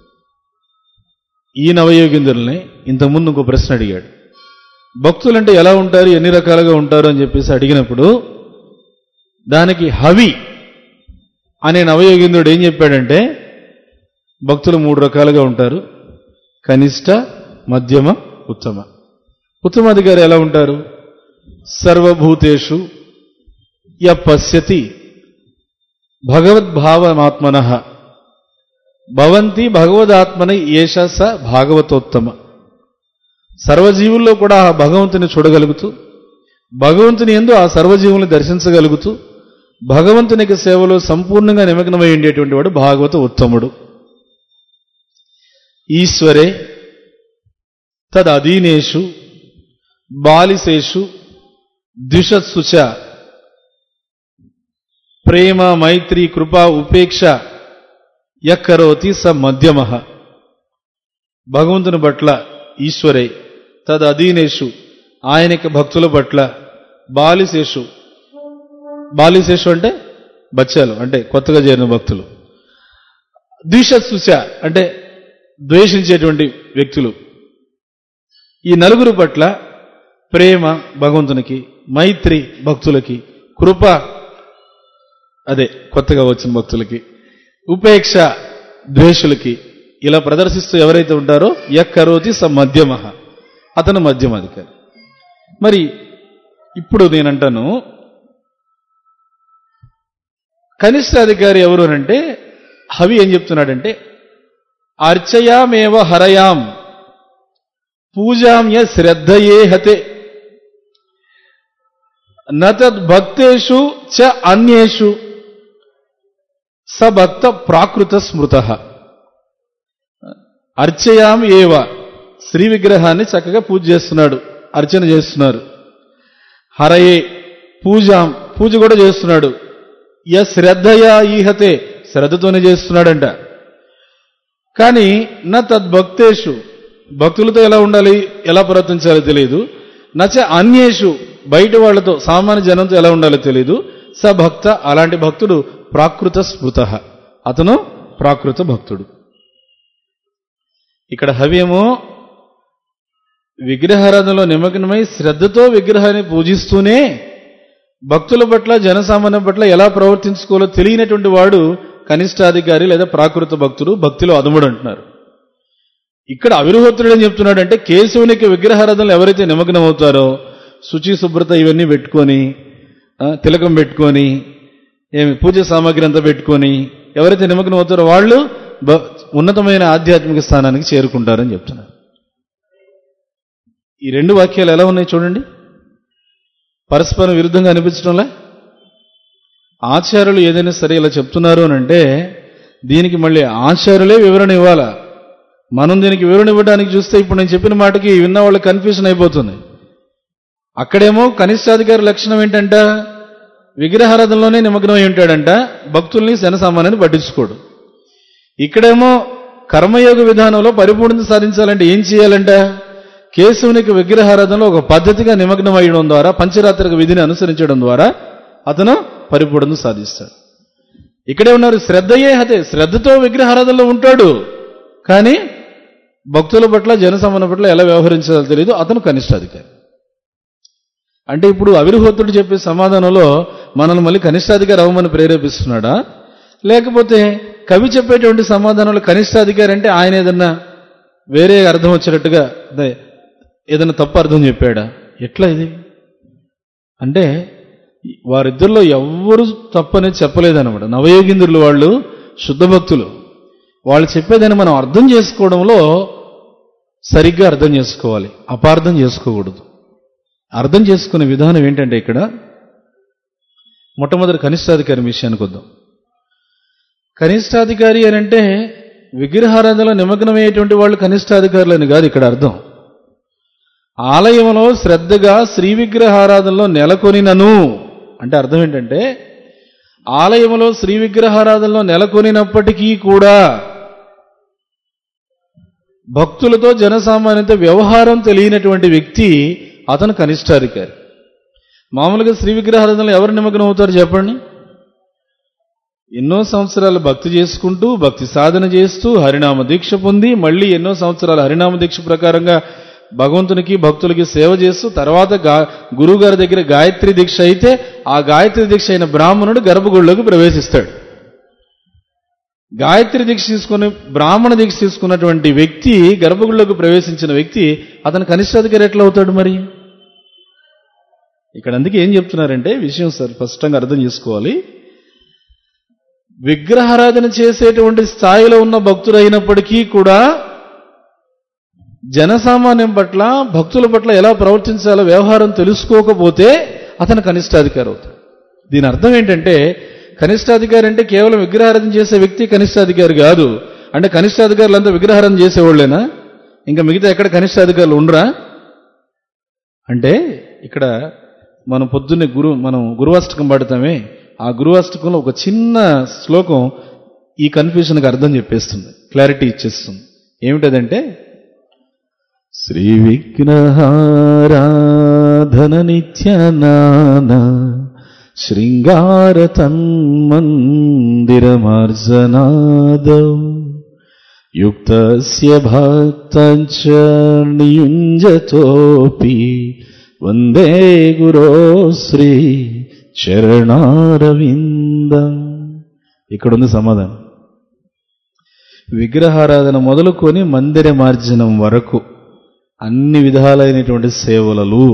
ఈ నవయోగిందుల్ని ఇంతకుముందు ఇంకో ప్రశ్న అడిగాడు భక్తులంటే ఎలా ఉంటారు ఎన్ని రకాలుగా ఉంటారు అని చెప్పేసి అడిగినప్పుడు దానికి హవి అనే నవయోగింద్రుడు ఏం చెప్పాడంటే భక్తులు మూడు రకాలుగా ఉంటారు కనిష్ట మధ్యమ ఉత్తమ ఉత్తమాధికారి ఎలా ఉంటారు సర్వభూతేషు య పశ్యతి భగవద్భావమాత్మన భవంతి భగవదాత్మన ఏష స భాగవతోత్తమ సర్వజీవుల్లో కూడా ఆ భగవంతుని చూడగలుగుతూ భగవంతుని ఎందు ఆ సర్వజీవుల్ని దర్శించగలుగుతూ భగవంతునికి సేవలో సంపూర్ణంగా నిమగ్నమై ఉండేటువంటి వాడు భాగవత ఉత్తముడు ఈశ్వరే తదధీనేషు బాలిసేషు ద్విషత్సు చ ప్రేమ మైత్రి కృప ఉపేక్ష యక్కరోతి స మధ్యమ భగవంతుని పట్ల ఈశ్వరే తద్ అధీనేషు ఆయనకి భక్తుల పట్ల బాలిశేషు బాలిశేషు అంటే బచ్చాలు అంటే కొత్తగా చేరిన భక్తులు ద్విషత్సుచ అంటే ద్వేషించేటువంటి వ్యక్తులు ఈ నలుగురు పట్ల ప్రేమ భగవంతునికి మైత్రి భక్తులకి కృప అదే కొత్తగా వచ్చిన భక్తులకి ఉపేక్ష ద్వేషులకి ఇలా ప్రదర్శిస్తూ ఎవరైతే ఉంటారో యక్కరోతి స మధ్యమ అతను మధ్యమాధికారి మరి ఇప్పుడు నేనంటాను కనిష్ట అధికారి ఎవరు అంటే హవి ఏం చెప్తున్నాడంటే అర్చయామేవ హరయాం పూజామ్య శ్రద్ధయే హతే నతద్భక్తేషు చ అన్యేషు సభక్త ప్రాకృత స్మృత అర్చయాం ఏవ శ్రీ విగ్రహాన్ని చక్కగా పూజ చేస్తున్నాడు అర్చన చేస్తున్నారు హరయే పూజ పూజ కూడా చేస్తున్నాడు య శ్రద్ధయా ఈహతే శ్రద్ధతోనే చేస్తున్నాడంట కానీ నా తద్భక్తేషు భక్తులతో ఎలా ఉండాలి ఎలా ప్రవర్తించాలో తెలియదు నచ అన్యేషు బయట వాళ్ళతో సామాన్య జనంతో ఎలా ఉండాలో తెలియదు స భక్త అలాంటి భక్తుడు ప్రాకృత స్మృత అతను ప్రాకృత భక్తుడు ఇక్కడ హవ్యము విగ్రహారాధనలో నిమగ్నమై శ్రద్ధతో విగ్రహాన్ని పూజిస్తూనే భక్తుల పట్ల జనసామాన్యం పట్ల ఎలా ప్రవర్తించుకోవాలో తెలియనటువంటి వాడు కనిష్టాధికారి లేదా ప్రాకృత భక్తుడు భక్తిలో అదముడు అంటున్నారు ఇక్కడ అవిరుహోత్రుడు ఏం చెప్తున్నాడంటే కేశవునికి విగ్రహారాధనలు ఎవరైతే నిమగ్నం అవుతారో శుచి శుభ్రత ఇవన్నీ పెట్టుకొని ఆ, తిలకం పెట్టుకొని ఏమి పూజ సామాగ్రి అంతా పెట్టుకొని ఎవరైతే నిమగ్నం అవుతారో వాళ్ళు బ- ఉన్నతమైన ఆధ్యాత్మిక స్థానానికి చేరుకుంటారని చెప్తున్నారు ఈ రెండు వాక్యాలు ఎలా ఉన్నాయి చూడండి పరస్పరం విరుద్ధంగా అనిపించడంలే ఆచార్యులు ఏదైనా సరే ఇలా చెప్తున్నారు అని అంటే దీనికి మళ్ళీ ఆచార్యులే వివరణ ఇవ్వాలా మనం దీనికి వివరణ ఇవ్వడానికి చూస్తే ఇప్పుడు నేను చెప్పిన మాటకి విన్న వాళ్ళ కన్ఫ్యూజన్ అయిపోతుంది అక్కడేమో కనిష్టాధికారి లక్షణం ఏంటంట విగ్రహారాధనలోనే నిమగ్నమై ఉంటాడంట భక్తుల్ని జనసామాన్యాన్ని పట్టించుకోడు ఇక్కడేమో కర్మయోగ విధానంలో పరిపూర్ణత సాధించాలంటే ఏం చేయాలంట కేశవునికి విగ్రహారాధనలో ఒక పద్ధతిగా నిమగ్నం అయ్యడం ద్వారా పంచరాత్రిక విధిని అనుసరించడం ద్వారా అతను పరిపూర్ణత సాధిస్తాడు ఇక్కడే ఉన్నారు శ్రద్ధయే హతే శ్రద్ధతో విగ్రహారాధనలో ఉంటాడు కానీ భక్తుల పట్ల జనసమాన పట్ల ఎలా వ్యవహరించాలో తెలియదు అతను కనిష్టాధికారి అంటే ఇప్పుడు అవిర్హోత్రుడు చెప్పే సమాధానంలో మనల్ని మళ్ళీ కనిష్టాధికారి అవ్వమని ప్రేరేపిస్తున్నాడా లేకపోతే కవి చెప్పేటువంటి సమాధానంలో కనిష్టాధికారి అంటే ఆయన ఏదన్నా వేరే అర్థం వచ్చేటట్టుగా అదే ఏదైనా తప్పు అర్థం చెప్పాడా ఎట్లా ఇది అంటే వారిద్దరిలో ఎవ్వరు తప్పనేది చెప్పలేదన్నమాట నవయోగింద్రులు వాళ్ళు శుద్ధ భక్తులు వాళ్ళు చెప్పేదాన్ని మనం అర్థం చేసుకోవడంలో సరిగ్గా అర్థం చేసుకోవాలి అపార్థం చేసుకోకూడదు అర్థం చేసుకునే విధానం ఏంటంటే ఇక్కడ మొట్టమొదటి కనిష్టాధికారి విషయానికి వద్దాం కనిష్టాధికారి అని అంటే విగ్రహారాధనలో నిమగ్నమయ్యేటువంటి వాళ్ళు కనిష్టాధికారులని కాదు ఇక్కడ అర్థం ఆలయంలో శ్రద్ధగా శ్రీ విగ్రహారాధనలో నెలకొనినను అంటే అర్థం ఏంటంటే ఆలయంలో శ్రీ విగ్రహారాధనలో నెలకొనినప్పటికీ కూడా భక్తులతో జనసామాన్యతో వ్యవహారం తెలియనటువంటి వ్యక్తి అతను కనిష్టాధికారి మామూలుగా శ్రీ విగ్రహారాధనలో ఎవరు నిమగ్నం అవుతారు చెప్పండి ఎన్నో సంవత్సరాలు భక్తి చేసుకుంటూ భక్తి సాధన చేస్తూ హరినామ దీక్ష పొంది మళ్ళీ ఎన్నో సంవత్సరాలు హరినామ దీక్ష ప్రకారంగా భగవంతునికి భక్తులకి సేవ చేస్తూ తర్వాత గా గురువు గారి దగ్గర గాయత్రి దీక్ష అయితే ఆ గాయత్రి దీక్ష అయిన బ్రాహ్మణుడు గర్భగుడిలోకి ప్రవేశిస్తాడు గాయత్రి దీక్ష తీసుకుని బ్రాహ్మణ దీక్ష తీసుకున్నటువంటి వ్యక్తి గర్భగుడిలోకి ప్రవేశించిన వ్యక్తి అతను కనిష్టాధికారి ఎట్లా అవుతాడు మరి ఇక్కడ అందుకే ఏం చెప్తున్నారంటే విషయం సార్ స్పష్టంగా అర్థం చేసుకోవాలి విగ్రహారాధన చేసేటువంటి స్థాయిలో ఉన్న భక్తుడు అయినప్పటికీ కూడా జనసామాన్యం పట్ల భక్తుల పట్ల ఎలా ప్రవర్తించాలో వ్యవహారం తెలుసుకోకపోతే అతను కనిష్టాధికారి అవుతాడు దీని అర్థం ఏంటంటే కనిష్టాధికారి అంటే కేవలం విగ్రహారాధన చేసే వ్యక్తి కనిష్టాధికారి కాదు అంటే కనిష్టాధికారులు అంతా విగ్రహారాధన చేసేవాళ్ళేనా ఇంకా మిగతా ఎక్కడ కనిష్టాధికారులు ఉండరా అంటే ఇక్కడ మనం పొద్దున్నే గురు మనం గురువాష్టకం పాడుతామే ఆ గురువాష్టకంలో ఒక చిన్న శ్లోకం ఈ కన్ఫ్యూజన్కి అర్థం చెప్పేస్తుంది క్లారిటీ ఇచ్చేస్తుంది ఏమిటదంటే శ్రీ విగ్రహారాధన నిత్యనాన శృంగార తన్మందిరమార్జనాదౌ యుక్తస్య భక్తంచ నియుంజతోపి వందే గురో శ్రీ చరణారవిందం ఇక్కడుంది సమాధానం విగ్రహారాధన మొదలుకొని మందిర మార్జనం వరకు అన్ని విధాలైనటువంటి సేవలలు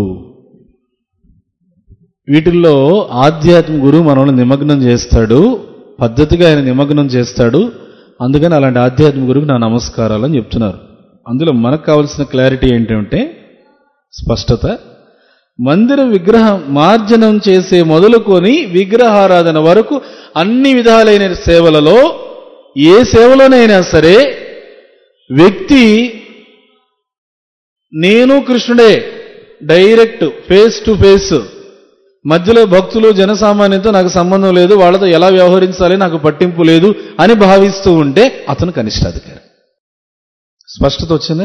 వీటిల్లో ఆధ్యాత్మిక గురువు మనల్ని నిమగ్నం చేస్తాడు పద్ధతిగా ఆయన నిమగ్నం చేస్తాడు అందుకని అలాంటి ఆధ్యాత్మిక గురువుకి నా నమస్కారాలు అని చెప్తున్నారు అందులో మనకు కావాల్సిన క్లారిటీ ఏంటంటే స్పష్టత మందిర విగ్రహం మార్జనం చేసే మొదలుకొని విగ్రహారాధన వరకు అన్ని విధాలైన సేవలలో ఏ సేవలోనైనా సరే వ్యక్తి నేను కృష్ణుడే డైరెక్ట్ ఫేస్ టు ఫేస్ మధ్యలో భక్తులు జనసామాన్యంతో నాకు సంబంధం లేదు వాళ్ళతో ఎలా వ్యవహరించాలి నాకు పట్టింపు లేదు అని భావిస్తూ ఉంటే అతను కనిష్టాధికారి స్పష్టత వచ్చింది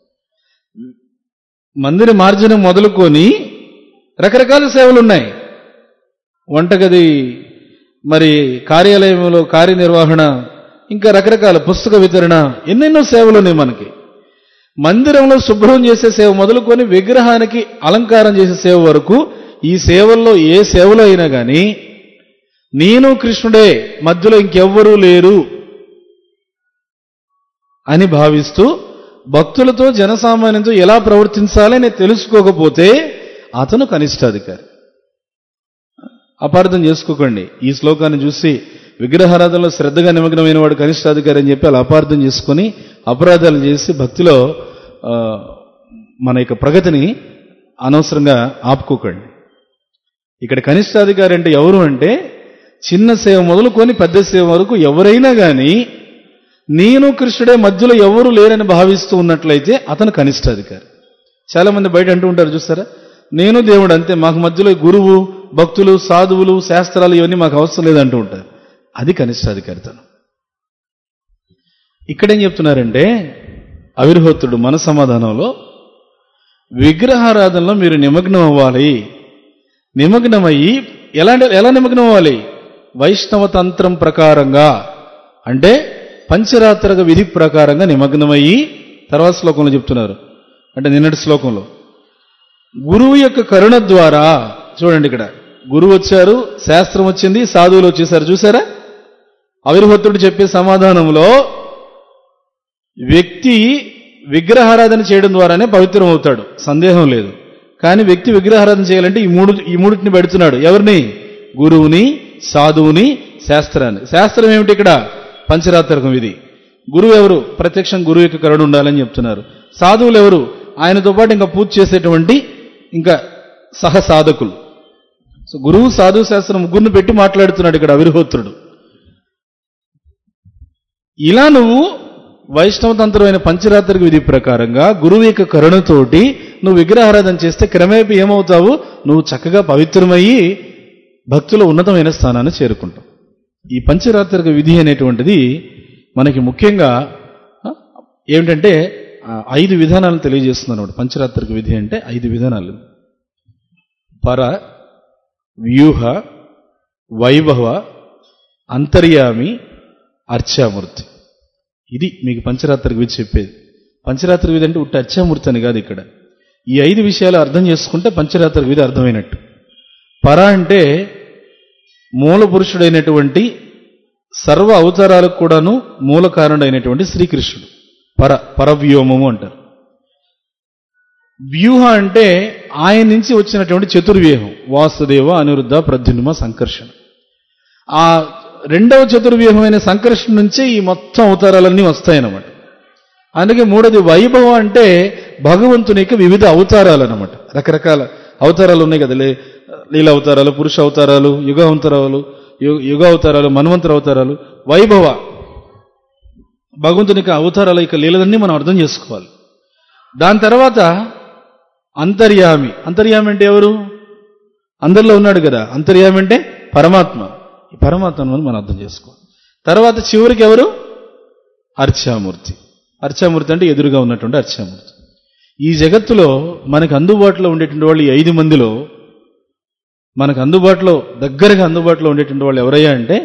మందిర మార్జనం మొదలుకొని రకరకాల సేవలు ఉన్నాయి వంటగది మరి కార్యాలయంలో కార్యనిర్వహణ ఇంకా రకరకాల పుస్తక వితరణ ఎన్నెన్నో సేవలు ఉన్నాయి మనకి మందిరంలో శుభ్రం చేసే సేవ మొదలుకొని విగ్రహానికి అలంకారం చేసే సేవ వరకు ఈ సేవల్లో ఏ సేవలో అయినా కానీ నేను కృష్ణుడే మధ్యలో ఇంకెవ్వరూ లేరు అని భావిస్తూ భక్తులతో జనసామాన్యంతో ఎలా ప్రవర్తించాలని తెలుసుకోకపోతే అతను కనిష్టాధికారి అపార్థం చేసుకోకండి ఈ శ్లోకాన్ని చూసి విగ్రహారాధనలో శ్రద్ధగా నిమగ్నమైన వాడు కనిష్టాధికారి అని చెప్పి అలా అపార్థం చేసుకొని అపరాధాలు చేసి భక్తిలో ఆ, మన యొక్క ప్రగతిని అనవసరంగా ఆపుకోకండి ఇక్కడ కనిష్టాధికారి అంటే ఎవరు అంటే చిన్న సేవ మొదలుకొని పెద్ద సేవ వరకు ఎవరైనా కానీ నేను కృష్ణుడే మధ్యలో ఎవరు లేరని భావిస్తూ ఉన్నట్లయితే అతను కనిష్టాధికారి చాలా మంది బయట అంటూ ఉంటారు చూస్తారా నేను దేవుడు అంతే మాకు మధ్యలో గురువు భక్తులు సాధువులు శాస్త్రాలు ఇవన్నీ మాకు అవసరం లేదంటూ ఉంటారు అది కనిష్టాధికారితనం ఇక్కడేం చెప్తున్నారంటే అవిర్హోత్రుడు మన సమాధానంలో విగ్రహారాధనలో మీరు నిమగ్నం అవ్వాలి నిమగ్నమయ్యి ఎలా ఎలా నిమగ్నం అవ్వాలి వైష్ణవ తంత్రం ప్రకారంగా అంటే పంచరాత్రక విధి ప్రకారంగా నిమగ్నమయ్యి తర్వాత శ్లోకంలో చెప్తున్నారు అంటే నిన్నటి శ్లోకంలో గురువు యొక్క కరుణ ద్వారా చూడండి ఇక్కడ గురువు వచ్చారు శాస్త్రం వచ్చింది సాధువులు వచ్చేసారు చూసారా అవిర్భత్తుడు చెప్పే సమాధానంలో వ్యక్తి విగ్రహారాధన చేయడం ద్వారానే పవిత్రం అవుతాడు సందేహం లేదు కానీ వ్యక్తి విగ్రహారాధన చేయాలంటే ఈ మూడు ఈ మూడింటిని పెడుతున్నాడు ఎవరిని గురువుని సాధువుని శాస్త్రాన్ని శాస్త్రం ఏమిటి ఇక్కడ పంచరాత్రకం ఇది గురువు ఎవరు ప్రత్యక్షం గురువు యొక్క కరుణ ఉండాలని చెప్తున్నారు సాధువులు ఎవరు ఆయనతో పాటు ఇంకా పూజ చేసేటువంటి ఇంకా సహ సాధకులు సో గురువు సాధు శాస్త్రం ముగ్గురిని పెట్టి మాట్లాడుతున్నాడు ఇక్కడ అవిర్హోత్రుడు ఇలా నువ్వు వైష్ణవ తంత్రమైన పంచరాత్రిక విధి ప్రకారంగా గురువు యొక్క కరుణతోటి నువ్వు విగ్రహారాధన చేస్తే క్రమేపీ ఏమవుతావు నువ్వు చక్కగా పవిత్రమయ్యి భక్తుల ఉన్నతమైన స్థానాన్ని చేరుకుంటావు ఈ పంచరాత్రిక విధి అనేటువంటిది మనకి ముఖ్యంగా ఆ, ఏమిటంటే ఆ, ఐదు విధానాలను తెలియజేస్తున్నాడు పంచరాత్రిక విధి అంటే ఐదు విధానాలు పర వ్యూహ వైభవ అంతర్యామి అర్చామూర్తి ఇది మీకు పంచరాత్రిక విధి చెప్పేది పంచరాత్రిక విధి అంటే ఉట్టి అర్చామూర్తి అని కాదు ఇక్కడ ఈ ఐదు విషయాలు అర్థం చేసుకుంటే పంచరాత్రిక విధి అర్థమైనట్టు పర అంటే మూల పురుషుడైనటువంటి సర్వ అవతారాలకు కూడాను మూల కారణుడైనటువంటి శ్రీకృష్ణుడు పర పరవ్యోమము అంటారు వ్యూహ అంటే ఆయన నుంచి వచ్చినటువంటి చతుర్వ్యూహం వాసుదేవ అనిరుద్ధ ప్రద్యున్మ సంకర్షణ ఆ రెండవ చతుర్వ్యూహమైన సంకర్షణ నుంచే ఈ మొత్తం అవతారాలన్నీ వస్తాయన్నమాట అందుకే మూడోది వైభవం అంటే భగవంతుని యొక్క వివిధ అవతారాలు అన్నమాట రకరకాల అవతారాలు ఉన్నాయి కదా లే లీల అవతారాలు పురుష అవతారాలు యుగ అవతారాలు యు- యుగ అవతారాలు మన్వంతర అవతారాలు వైభవ భగవంతుని యొక్క అవతారాల యొక్క లీలలన్నీ మనం అర్థం చేసుకోవాలి దాని తర్వాత అంతర్యామి అంతర్యామి అంటే ఎవరు అందరిలో ఉన్నాడు కదా అంతర్యామి అంటే పరమాత్మ ఈ పరమాత్మను మనం అర్థం చేసుకోవాలి తర్వాత చివరికి ఎవరు అర్చామూర్తి అర్చామూర్తి అంటే ఎదురుగా ఉన్నటువంటి అర్చామూర్తి ఈ జగత్తులో మనకు అందుబాటులో ఉండేటువంటి వాళ్ళు ఈ ఐదు మందిలో మనకు అందుబాటులో దగ్గరగా అందుబాటులో ఉండేటువంటి వాళ్ళు ఎవరయ్యా అంటే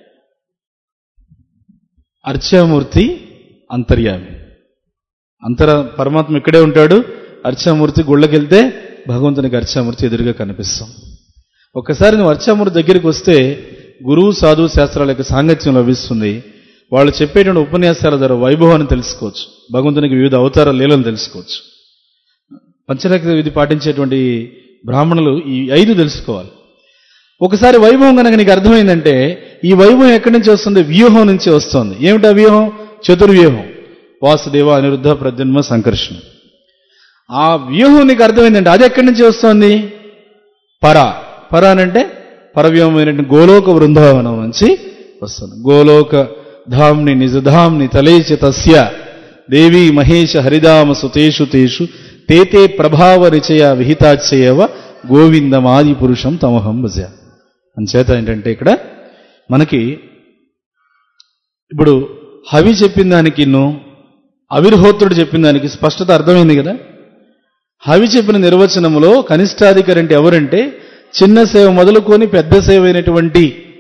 అర్చామూర్తి అంతర్యామి అంతర పరమాత్మ ఇక్కడే ఉంటాడు అర్చామూర్తి గుళ్ళకెళ్తే భగవంతునికి అర్చామూర్తి ఎదురుగా కనిపిస్తాం ఒక్కసారి నువ్వు అర్చామూర్తి దగ్గరికి వస్తే గురువు సాధువు శాస్త్రాల యొక్క సాంగత్యం లభిస్తుంది వాళ్ళు చెప్పేటువంటి ఉపన్యాసాల ద్వారా వైభవాన్ని తెలుసుకోవచ్చు భగవంతునికి వివిధ అవతార లీలను తెలుసుకోవచ్చు పంచరక్త విధి పాటించేటువంటి బ్రాహ్మణులు ఈ ఐదు తెలుసుకోవాలి ఒకసారి వైభవం కనుక నీకు అర్థమైందంటే ఈ వైభవం ఎక్కడి నుంచి వస్తుంది వ్యూహం నుంచి వస్తుంది ఏమిటా వ్యూహం చతుర్వ్యూహం వాసుదేవ అనిరుద్ధ ప్రద్యున్మ సంకర్షణ ఆ వ్యూహం నీకు అర్థమైందంటే అది ఎక్కడి నుంచి వస్తుంది పర పర అనంటే పరవ్యోమైనటువంటి గోలోక బృందావనం నుంచి వస్తుంది గోలోక ధామ్ని నిజధామ్ని తలేచ తస్య దేవి మహేష హరిధామ సుతేషు తేషు తేతే ప్రభావ రిచయ విహితాచయవ గోవిందమాది పురుషం తమహం భజ అంచేత ఏంటంటే ఇక్కడ మనకి ఇప్పుడు హవి చెప్పిన దానికిను అవిర్హోత్రుడు చెప్పిన దానికి స్పష్టత అర్థమైంది కదా హవి చెప్పిన నిర్వచనములో కనిష్టాధికారి అంటే ఎవరంటే చిన్న సేవ మొదలుకొని పెద్ద సేవ అయినటువంటి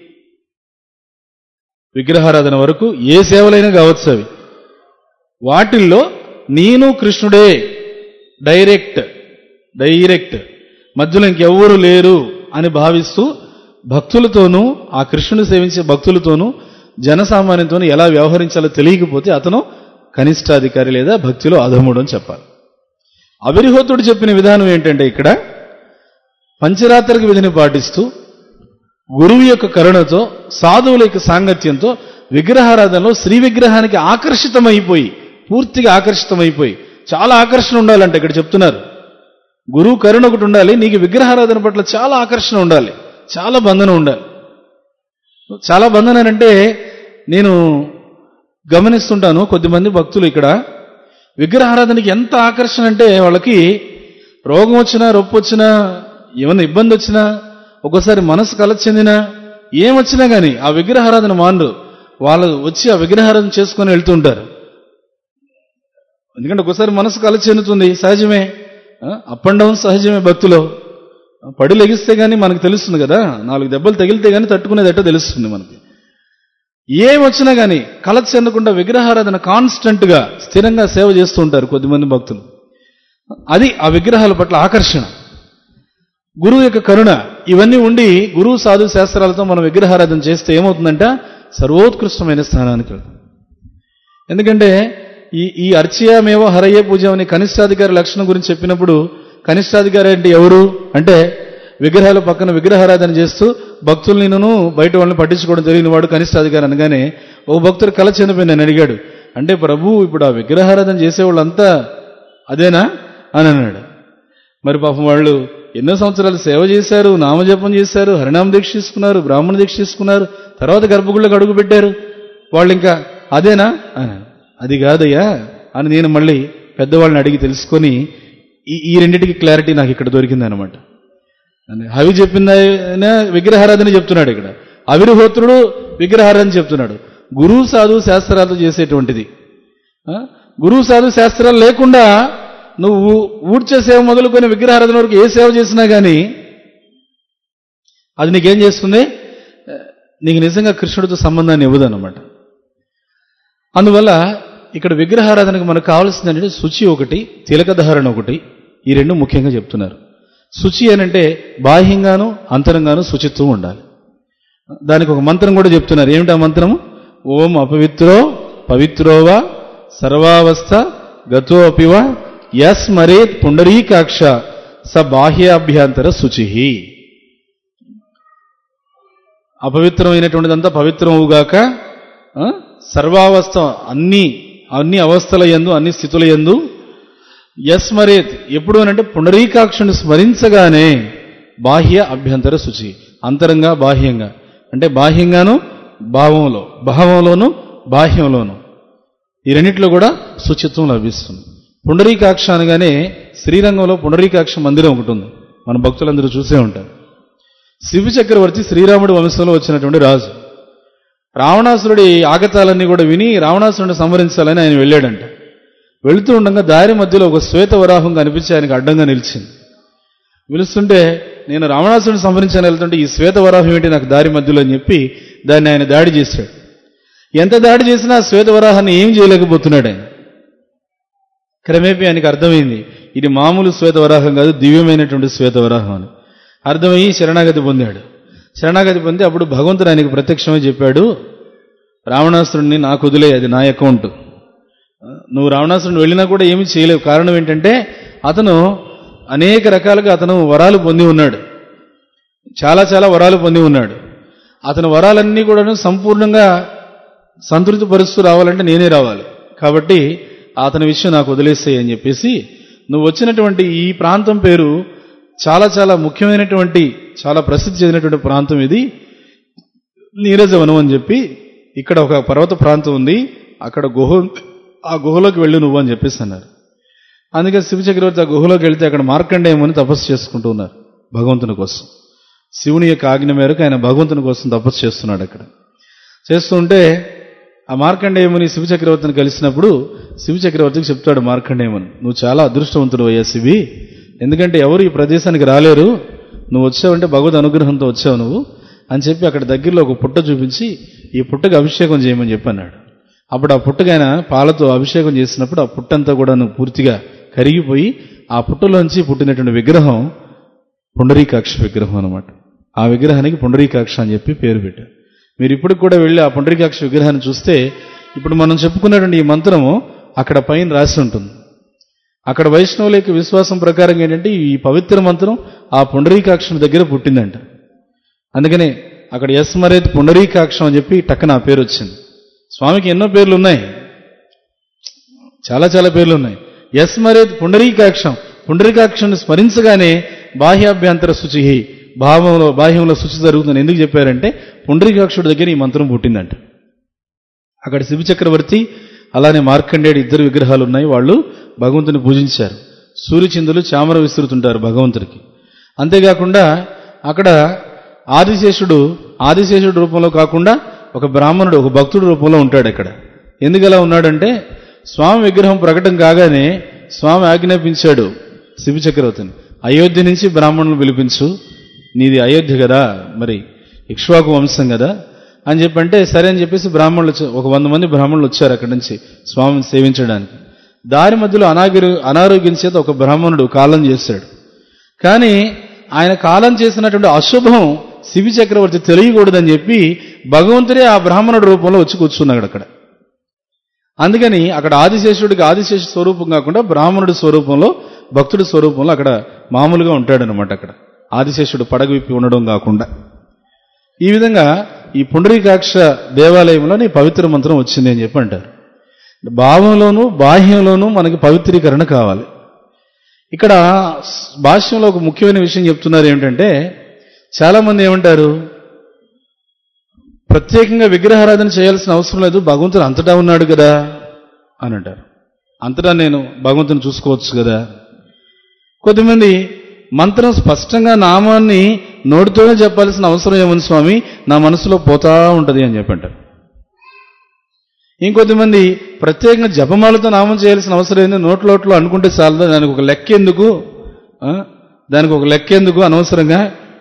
విగ్రహారాధన వరకు ఏ సేవలైనా కావచ్చు అవి వాటిల్లో నేను కృష్ణుడే డైరెక్ట్ డైరెక్ట్ మధ్యలో ఇంకెవ్వరు లేరు అని భావిస్తూ భక్తులతోనూ ఆ కృష్ణుని సేవించే భక్తులతోనూ జనసామాన్యంతోనూ ఎలా వ్యవహరించాలో తెలియకపోతే అతను కనిష్టాధికారి లేదా భక్తిలో అధముడు అని చెప్పాలి అవిరిహోతుడు చెప్పిన విధానం ఏంటంటే ఇక్కడ పంచరాత్రిక విధిని పాటిస్తూ గురువు యొక్క కరుణతో సాధువుల యొక్క సాంగత్యంతో విగ్రహారాధనలో శ్రీ విగ్రహానికి ఆకర్షితమైపోయి పూర్తిగా ఆకర్షితమైపోయి చాలా ఆకర్షణ ఉండాలంటే ఇక్కడ చెప్తున్నారు గురువు కరుణ ఒకటి ఉండాలి నీకు విగ్రహారాధన పట్ల చాలా ఆకర్షణ ఉండాలి చాలా బంధన ఉండాలి చాలా బంధన అంటే నేను గమనిస్తుంటాను కొద్దిమంది భక్తులు ఇక్కడ విగ్రహారాధనకి ఎంత ఆకర్షణ అంటే వాళ్ళకి రోగం వచ్చినా రొప్పు వచ్చినా ఏమైనా ఇబ్బంది వచ్చినా ఒక్కోసారి మనసు కల చెందినా ఏమొచ్చినా కానీ ఆ విగ్రహారాధన మానరు వాళ్ళు వచ్చి ఆ విగ్రహారాధన చేసుకొని వెళ్తుంటారు ఎందుకంటే ఒకసారి మనసు కల చెందుతుంది సహజమే అప్ అండ్ డౌన్ సహజమే భక్తిలో పడి లెగిస్తే కానీ మనకు తెలుస్తుంది కదా నాలుగు దెబ్బలు తగిలితే కానీ తట్టుకునేది ఎట్టో తెలుస్తుంది మనకి ఏం వచ్చినా కానీ కల చెందకుండా విగ్రహారాధన కాన్స్టెంట్ గా స్థిరంగా సేవ చేస్తూ ఉంటారు కొద్దిమంది భక్తులు అది ఆ విగ్రహాల పట్ల ఆకర్షణ గురువు యొక్క కరుణ ఇవన్నీ ఉండి గురువు సాధు శాస్త్రాలతో మనం విగ్రహారాధన చేస్తే ఏమవుతుందంట సర్వోత్కృష్టమైన స్థానానికి వెళ్తాం ఎందుకంటే ఈ ఈ అర్చయమేవో హరయ్యే పూజ అనే కనిష్టాధికారి లక్షణం గురించి చెప్పినప్పుడు కనిష్టాధికారి అంటే ఎవరు అంటే విగ్రహాల పక్కన విగ్రహారాధన చేస్తూ భక్తుల్ని నేను బయట వాళ్ళని పట్టించుకోవడం తెలియని వాడు కనిష్టాధికారి అనగానే ఓ భక్తుడు కల చెందిపోయి నేను అడిగాడు అంటే ప్రభు ఇప్పుడు ఆ విగ్రహారాధన చేసేవాళ్ళంతా అదేనా అని అన్నాడు మరి పాపం వాళ్ళు ఎన్నో సంవత్సరాలు సేవ చేశారు నామజపం చేశారు హరినామ దీక్ష తీసుకున్నారు బ్రాహ్మణ దీక్ష తీసుకున్నారు తర్వాత గర్భగుళ్ళకు అడుగు పెట్టారు వాళ్ళు ఇంకా అదేనా అని అది కాదయ్యా అని నేను మళ్ళీ పెద్దవాళ్ళని అడిగి తెలుసుకొని ఈ ఈ రెండింటికి క్లారిటీ నాకు ఇక్కడ దొరికింది అనమాట హవి చెప్పింది విగ్రహారాధన చెప్తున్నాడు ఇక్కడ అవిర్హోత్రుడు విగ్రహారాధన చెప్తున్నాడు గురువు సాధు శాస్త్రాలు చేసేటువంటిది గురువు సాధు శాస్త్రాలు లేకుండా నువ్వు ఊడ్చే సేవ మొదలుకొని విగ్రహారాధన వరకు ఏ సేవ చేసినా కానీ అది నీకేం చేస్తుంది నీకు నిజంగా కృష్ణుడితో సంబంధాన్ని ఇవ్వదు అనమాట అందువల్ల ఇక్కడ విగ్రహారాధనకు మనకు కావాల్సింది అంటే శుచి ఒకటి తిలకధారణ ఒకటి ఈ రెండు ముఖ్యంగా చెప్తున్నారు శుచి అనంటే బాహ్యంగాను అంతరంగాను శుచిత్వం ఉండాలి దానికి ఒక మంత్రం కూడా చెప్తున్నారు ఏమిటి ఆ మంత్రము ఓం అపవిత్రో పవిత్రోవా సర్వావస్థ గతో అపివా యస్ మరేత్ పుండరీకాక్ష స బాహ్యాభ్యంతర శుచి అపవిత్రమైనటువంటిదంతా పవిత్రముగాక సర్వావస్థ అన్ని అన్ని అవస్థల ఎందు అన్ని స్థితుల ఎందు ఎస్ మరేత్ ఎప్పుడు అనంటే పునరీకాక్షను స్మరించగానే బాహ్య అభ్యంతర శుచి అంతరంగా బాహ్యంగా అంటే బాహ్యంగాను భావంలో భావంలోను బాహ్యంలోను ఈ రెండిట్లో కూడా శుచిత్వం లభిస్తుంది పుండరీకాక్ష అనగానే శ్రీరంగంలో పుండరీకాక్ష మందిరం ఒకటి ఉంది మన భక్తులందరూ చూసే ఉంటారు శివ చక్రవర్తి శ్రీరాముడి వంశంలో వచ్చినటువంటి రాజు రావణాసురుడి ఆగతాలన్నీ కూడా విని రావణాసురుడిని సంహరించాలని ఆయన వెళ్ళాడంట వెళుతూ ఉండగా దారి మధ్యలో ఒక శ్వేత వరాహం కనిపించి ఆయనకు అడ్డంగా నిలిచింది పిలుస్తుంటే నేను రావణాసురుడిని సంహరించాలని వెళ్తుంటే ఈ శ్వేత వరాహం ఏంటి నాకు దారి మధ్యలో అని చెప్పి దాన్ని ఆయన దాడి చేశాడు ఎంత దాడి చేసినా ఆ శ్వేత వరాహాన్ని ఏం చేయలేకపోతున్నాడు ఆయన క్రమేపీ ఆయనకు అర్థమైంది ఇది మామూలు శ్వేత వరాహం కాదు దివ్యమైనటువంటి శ్వేత వరాహం అని అర్థమయ్యి శరణాగతి పొందాడు శరణాగతి పొంది అప్పుడు భగవంతుడు ఆయనకు ప్రత్యక్షమై చెప్పాడు రావణాసురుడిని నాకు వదిలే అది నా అకౌంట్ నువ్వు రావణాసురుడిని వెళ్ళినా కూడా ఏమీ చేయలేవు కారణం ఏంటంటే అతను అనేక రకాలుగా అతను వరాలు పొంది ఉన్నాడు చాలా చాలా వరాలు పొంది ఉన్నాడు అతని వరాలన్నీ కూడా సంపూర్ణంగా సంతృప్తి పరుస్తూ రావాలంటే నేనే రావాలి కాబట్టి అతని విషయం నాకు వదిలేస్తాయి అని చెప్పేసి నువ్వు వచ్చినటువంటి ఈ ప్రాంతం పేరు చాలా చాలా ముఖ్యమైనటువంటి చాలా ప్రసిద్ధి చెందినటువంటి ప్రాంతం ఇది నీరజవనం అని చెప్పి ఇక్కడ ఒక పర్వత ప్రాంతం ఉంది అక్కడ గుహ ఆ గుహలోకి వెళ్ళు నువ్వు అని చెప్పేసి అన్నారు అందుకే శివ చక్రవర్తి ఆ గుహలోకి వెళ్తే అక్కడ మార్కండేయమని తపస్సు చేసుకుంటూ ఉన్నారు భగవంతుని కోసం శివుని యొక్క ఆజ్ఞ మేరకు ఆయన భగవంతుని కోసం తపస్సు చేస్తున్నాడు అక్కడ చేస్తుంటే ఆ మార్కండేయముని శివ చక్రవర్తిని కలిసినప్పుడు శివ చక్రవర్తికి చెప్తాడు మార్కండేయముని నువ్వు చాలా అదృష్టవంతుడు అయ్యా శివి ఎందుకంటే ఎవరు ఈ ప్రదేశానికి రాలేరు నువ్వు వచ్చావంటే భగవద్ అనుగ్రహంతో వచ్చావు నువ్వు అని చెప్పి అక్కడ దగ్గరలో ఒక పుట్ట చూపించి ఈ పుట్టకు అభిషేకం చేయమని చెప్పి అన్నాడు అప్పుడు ఆ పుట్టకైన పాలతో అభిషేకం చేసినప్పుడు ఆ పుట్టంతా కూడా నువ్వు పూర్తిగా కరిగిపోయి ఆ పుట్టలోంచి పుట్టినటువంటి విగ్రహం పుండరీకాక్ష విగ్రహం అనమాట ఆ విగ్రహానికి పుండరీకాక్ష అని చెప్పి పేరు పెట్టారు మీరు ఇప్పుడు కూడా వెళ్ళి ఆ పుండరీకాక్ష విగ్రహాన్ని చూస్తే ఇప్పుడు మనం చెప్పుకున్నటువంటి ఈ మంత్రము అక్కడ పైన రాసి ఉంటుంది అక్కడ వైష్ణవుల యొక్క విశ్వాసం ప్రకారం ఏంటంటే ఈ పవిత్ర మంత్రం ఆ పుండరీకాక్షం దగ్గర పుట్టిందంట అందుకనే అక్కడ ఎస్ మరేత్ పుండరీకాక్షం అని చెప్పి టక్కన ఆ పేరు వచ్చింది స్వామికి ఎన్నో పేర్లు ఉన్నాయి చాలా చాలా పేర్లు ఉన్నాయి ఎస్ మరేత్ పుండరీకాక్షం పుండరీకాక్షను స్మరించగానే బాహ్యాభ్యంతర శుచి భావంలో బాహ్యంలో శుచి జరుగుతుంది ఎందుకు చెప్పారంటే పుండరీకాక్షుడి దగ్గర ఈ మంత్రం పుట్టిందంట అక్కడ శివ చక్రవర్తి అలానే మార్కండేయుడు ఇద్దరు విగ్రహాలు ఉన్నాయి వాళ్ళు భగవంతుని పూజించారు సూర్యచంద్రులు చామర విస్తురుతుంటారు భగవంతుడికి అంతేకాకుండా అక్కడ ఆదిశేషుడు ఆదిశేషుడు రూపంలో కాకుండా ఒక బ్రాహ్మణుడు ఒక భక్తుడు రూపంలో ఉంటాడు ఇక్కడ ఎందుకు అలా ఉన్నాడంటే స్వామి విగ్రహం ప్రకటన కాగానే స్వామి ఆజ్ఞాపించాడు శివ చక్రవర్తిని అయోధ్య నుంచి బ్రాహ్మణులు పిలిపించు నీది అయోధ్య కదా మరి ఇక్ష్వాకు వంశం కదా అని చెప్పంటే సరే అని చెప్పేసి బ్రాహ్మణులు వచ్చి- ఒక వంద మంది బ్రాహ్మణులు వచ్చారు అక్కడి నుంచి స్వామిని సేవించడానికి దారి మధ్యలో అనాగిరు అనారోగ్యం చేత ఒక బ్రాహ్మణుడు కాలం చేశాడు కానీ ఆయన కాలం చేసినటువంటి అశుభం శివి చక్రవర్తి తెలియకూడదని చెప్పి భగవంతుడే ఆ బ్రాహ్మణుడి రూపంలో వచ్చి కూర్చున్నాడు అక్కడ అందుకని అక్కడ ఆదిశేషుడికి ఆదిశేష స్వరూపం కాకుండా బ్రాహ్మణుడి స్వరూపంలో భక్తుడి స్వరూపంలో అక్కడ మామూలుగా ఉంటాడనమాట అక్కడ ఆదిశేషుడు పడగ విప్పి ఉండడం కాకుండా ఈ విధంగా ఈ పుండరీకాక్ష దేవాలయంలో ఈ పవిత్ర మంత్రం వచ్చింది అని చెప్పి అంటారు భావంలోనూ బాహ్యంలోనూ మనకి పవిత్రీకరణ కావాలి ఇక్కడ భాష్యంలో ఒక ముఖ్యమైన విషయం చెప్తున్నారు ఏమిటంటే చాలా మంది ఏమంటారు ప్రత్యేకంగా విగ్రహారాధన చేయాల్సిన అవసరం లేదు భగవంతుడు అంతటా ఉన్నాడు కదా అని అంటారు అంతటా నేను భగవంతుని చూసుకోవచ్చు కదా కొద్దిమంది మంత్రం స్పష్టంగా నామాన్ని నోటితోనే చెప్పాల్సిన అవసరం ఏముంది స్వామి నా మనసులో పోతా ఉంటది అని చెప్పంటారు ఇంకొద్దిమంది ప్రత్యేకంగా జపమాలతో నామం చేయాల్సిన అవసరం ఏంది నోట్లోట్లో అనుకుంటే చాలదా దానికి ఒక లెక్క ఎందుకు ఆ? దానికి ఒక లెక్క ఎందుకు అనవసరంగా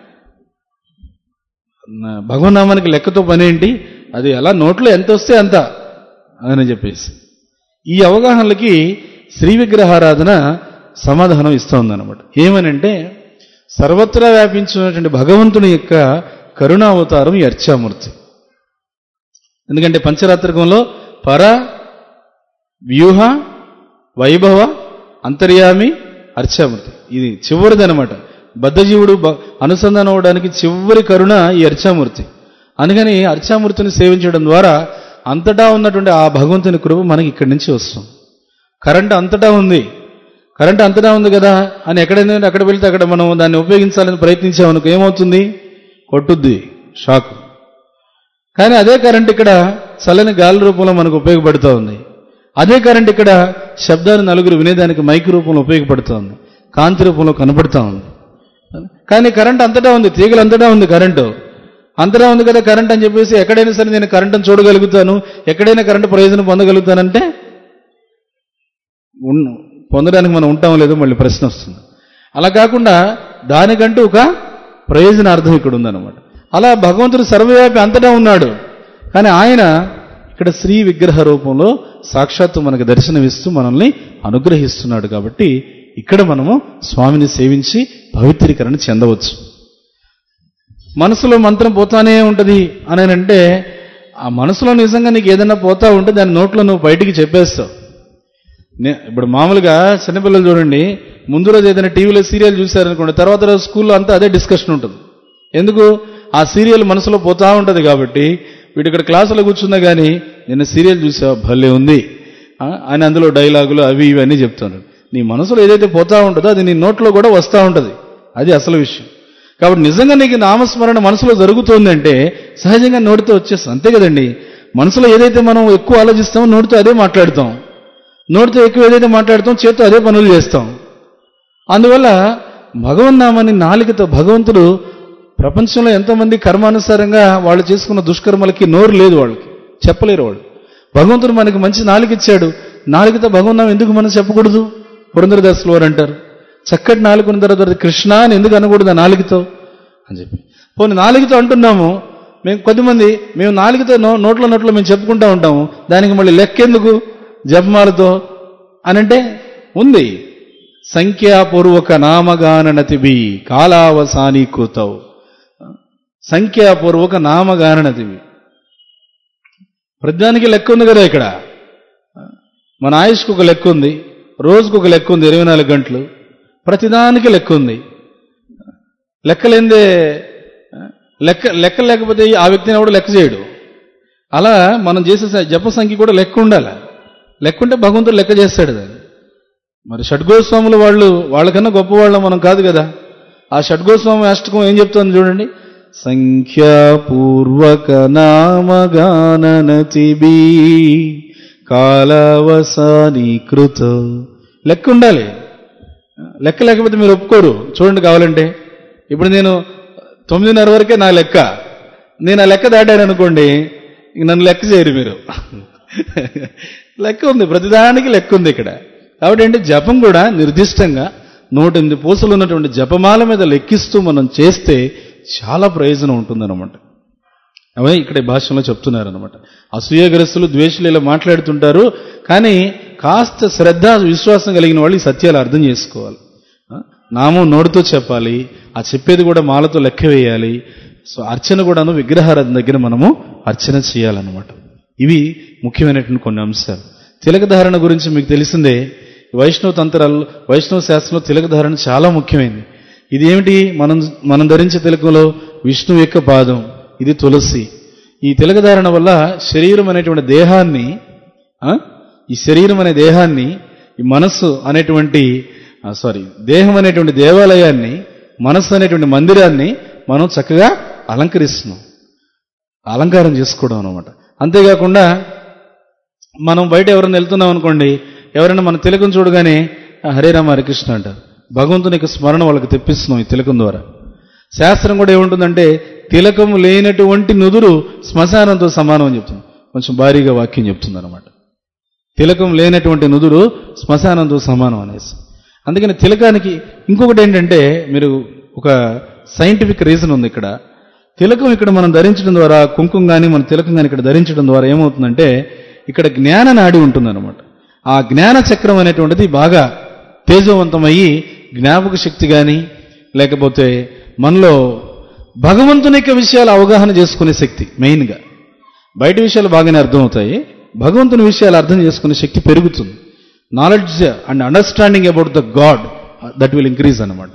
నా- భగవన్నామానికి లెక్కతో పని ఏంటి అది అలా నోట్లో ఎంత వస్తే అంత అని చెప్పేసి ఈ అవగాహనలకి శ్రీ విగ్రహారాధన సమాధానం ఇస్తోందన్నమాట ఏమనంటే సర్వత్రా వ్యాపించినటువంటి భగవంతుని యొక్క కరుణావతారం ఈ అర్చామూర్తి ఎందుకంటే పంచరాత్రకంలో పర వ్యూహ వైభవ అంతర్యామి అర్చామూర్తి ఇది చివరిదనమాట బద్ధజీవుడు బ- అనుసంధానం అవడానికి చివరి కరుణ ఈ అర్చామూర్తి అందుకని అర్చామూర్తిని సేవించడం ద్వారా అంతటా ఉన్నటువంటి ఆ భగవంతుని కృప మనకి ఇక్కడి నుంచి వస్తుంది కరెంట్ అంతటా ఉంది కరెంట్ అంతటా ఉంది కదా అని ఎక్కడైనా అక్కడ వెళ్తే అక్కడ మనం దాన్ని ఉపయోగించాలని ప్రయత్నించామనుకో ఏమవుతుంది కొట్టుద్ది షాక్ కానీ అదే కరెంట్ ఇక్కడ చల్లని గాలి రూపంలో మనకు ఉపయోగపడుతూ ఉంది అదే కరెంట్ ఇక్కడ శబ్దాన్ని నలుగురు వినేదానికి మైక్ రూపంలో ఉపయోగపడుతూ ఉంది కాంతి రూపంలో కనపడుతూ ఉంది కానీ కరెంట్ అంతటా ఉంది తీగలు అంతటా ఉంది కరెంటు అంతటా ఉంది కదా కరెంట్ అని చెప్పేసి ఎక్కడైనా సరే నేను కరెంటును చూడగలుగుతాను ఎక్కడైనా కరెంటు ప్రయోజనం పొందగలుగుతానంటే ఉన్- పొందడానికి మనం ఉంటామో లేదో మళ్ళీ ప్రశ్న వస్తుంది అలా కాకుండా దానికంటూ ఒక ప్రయోజనార్థం ఇక్కడ ఉందన్నమాట అలా భగవంతుడు సర్వవ్యాపి అంతటా ఉన్నాడు కానీ ఆయన ఇక్కడ శ్రీ విగ్రహ రూపంలో సాక్షాత్తు మనకు దర్శనమిస్తూ మనల్ని అనుగ్రహిస్తున్నాడు కాబట్టి ఇక్కడ మనము స్వామిని సేవించి పవిత్రీకరణ చెందవచ్చు మనసులో మంత్రం పోతానే ఉంటది అని అంటే ఆ మనసులో నిజంగా నీకు ఏదైనా పోతా ఉంటే దాని నోట్లో నువ్వు బయటికి చెప్పేస్తావు నే- ఇప్పుడు మామూలుగా చిన్నపిల్లలు చూడండి ముందు రోజు ఏదైనా టీవీలో సీరియల్ చూశారనుకోండి తర్వాత రోజు స్కూల్లో అంతా అదే డిస్కషన్ ఉంటుంది ఎందుకు ఆ సీరియల్ మనసులో పోతా ఉంటది కాబట్టి వీడు ఇక్కడ క్లాసులో కూర్చున్నా కానీ నిన్న సీరియల్ చూసావు భలే ఉంది ఆ, అని అందులో డైలాగులు అవి ఇవి అన్నీ చెప్తాను నీ మనసులో ఏదైతే పోతా ఉంటుందో అది నీ నోట్లో కూడా వస్తూ ఉంటుంది అది అసలు విషయం కాబట్టి నిజంగా నీకు నామస్మరణ మనసులో జరుగుతోందంటే సహజంగా నోటితో వచ్చేస్తుంది అంతే కదండి మనసులో ఏదైతే మనం ఎక్కువ ఆలోచిస్తామో నోటితో అదే మాట్లాడుతాం నోటితో ఎక్కువ ఏదైతే మాట్లాడతాం చేత్తో అదే పనులు చేస్తాం అందువల్ల భగవన్నామని నాలుకతో భగవంతుడు ప్రపంచంలో ఎంతోమంది కర్మానుసారంగా వాళ్ళు చేసుకున్న దుష్కర్మలకి నోరు లేదు వాళ్ళకి చెప్పలేరు వాళ్ళు భగవంతుడు మనకి మంచి నాలుక ఇచ్చాడు నాలుకతో భగవన్నామం ఎందుకు మనం చెప్పకూడదు పురంధరదాసులు వారు అంటారు చక్కటి నాలుగు ఉన్న తర్వాత కృష్ణ అని ఎందుకు అనకూడదు ఆ నాలుగుతో అని చెప్పి పోనీ నాలుగుతో అంటున్నాము మేము కొద్దిమంది మేము నాలుగుతో నో నోట్లో నోట్లో మేము చెప్పుకుంటూ ఉంటాము దానికి మళ్ళీ లెక్కెందుకు జపమాలతో అనంటే ఉంది సంఖ్యాపూర్వక నామగాననతివి కాలావసానీకృతవు సంఖ్యాపూర్వక నామగాననతివి ప్రతిదానికి లెక్క ఉంది కదా ఇక్కడ మన ఆయుష్కు ఒక లెక్క ఉంది రోజుకు ఒక లెక్క ఉంది ఇరవై నాలుగు గంటలు ప్రతిదానికి లెక్క ఉంది లెక్కలేందే లెక్క లెక్క లేకపోతే ఆ వ్యక్తిని ఎవడు లెక్క చేయడు అలా మనం చేసే స- జప సంఖ్య కూడా లెక్క ఉండాలి లెక్క ఉంటే భగవంతుడు లెక్క చేస్తాడు దాన్ని మరి షడ్గోస్వాములు వాళ్ళు వాళ్ళకన్నా గొప్పవాళ్ళం మనం కాదు కదా ఆ షడ్గోస్వామి అష్టకం ఏం చెప్తుంది చూడండి సంఖ్యాపూర్వక నామగాననతిబీ కాలవసానీకృత లెక్క ఉండాలి లెక్క లేకపోతే మీరు ఒప్పుకోరు చూడండి కావాలంటే ఇప్పుడు నేను తొమ్మిదిన్నర వరకే నా లెక్క నేను ఆ లెక్క దాటాను అనుకోండి ఇంక నన్ను లెక్క చేయరు మీరు లెక్క ఉంది ప్రతిదానికి లెక్క ఉంది ఇక్కడ కాబట్టి ఏంటి జపం కూడా నిర్దిష్టంగా నూట ఎనిమిది పూసలు ఉన్నటువంటి జపమాల మీద లెక్కిస్తూ మనం చేస్తే చాలా ప్రయోజనం ఉంటుందన్నమాట అవే ఇక్కడ ఈ భాషలో చెప్తున్నారనమాట అసూయగ్రస్తులు ద్వేషులు ఇలా మాట్లాడుతుంటారు కానీ కాస్త శ్రద్ధ విశ్వాసం కలిగిన వాళ్ళు ఈ సత్యాలు అర్థం చేసుకోవాలి ఆ? నామం నోటితో చెప్పాలి ఆ చెప్పేది కూడా మాలతో లెక్క వేయాలి సో అర్చన కూడాను విగ్రహారాధన దగ్గర మనము అర్చన చేయాలన్నమాట ఇవి ముఖ్యమైనటువంటి కొన్ని అంశాలు తిలక ధారణ గురించి మీకు తెలిసిందే వైష్ణవ తంత్రాలు వైష్ణవ శాస్త్రంలో తిలక ధారణ చాలా ముఖ్యమైనది ఇది ఏమిటి మనం మనం ధరించే తిలకంలో విష్ణువు యొక్క పాదం ఇది తులసి ఈ తిలక ధారణ వల్ల శరీరం అనేటువంటి దేహాన్ని ఆ, ఈ శరీరం అనే దేహాన్ని ఈ మనస్సు అనేటువంటి సారీ దేహం అనేటువంటి దేవాలయాన్ని మనస్సు అనేటువంటి మందిరాన్ని మనం చక్కగా అలంకరిస్తున్నాం అలంకారం చేసుకోవడం అనమాట అంతేకాకుండా మనం బయట ఎవరైనా వెళ్తున్నాం అనుకోండి ఎవరైనా మన తిలకం చూడగానే "ఆ, హరే రామ హరే కృష్ణ అంటారు భగవంతుని యొక్క స్మరణ వాళ్ళకి తెప్పిస్తున్నాం ఈ తిలకం ద్వారా శాస్త్రం కూడా ఏముంటుందంటే తిలకం లేనటువంటి నుదురు శ్మశానంతో సమానం అని చెప్తుంది కొంచెం భారీగా వాక్యం చెప్తుంది అనమాట తిలకం లేనటువంటి నుదురు శ్మశానంతో సమానం అనేసి అందుకని తిలకానికి ఇంకొకటి ఏంటంటే మీరు ఒక సైంటిఫిక్ రీజన్ ఉంది ఇక్కడ తిలకం ఇక్కడ మనం ధరించడం ద్వారా కుంకుమ కానీ మన తిలకం కానీ ఇక్కడ ధరించడం ద్వారా ఏమవుతుందంటే ఇక్కడ జ్ఞాన నాడి ఉంటుందన్నమాట ఆ జ్ఞాన చక్రం అనేటువంటిది బాగా తేజవంతమయ్యి జ్ఞాపక శక్తి కానీ లేకపోతే మనలో భగవంతుని యొక్క విషయాలు అవగాహన చేసుకునే శక్తి మెయిన్గా బయట విషయాలు బాగానే అర్థమవుతాయి భగవంతుని విషయాలు అర్థం చేసుకునే శక్తి పెరుగుతుంది knowledge and understanding about the god that will increase అనమాట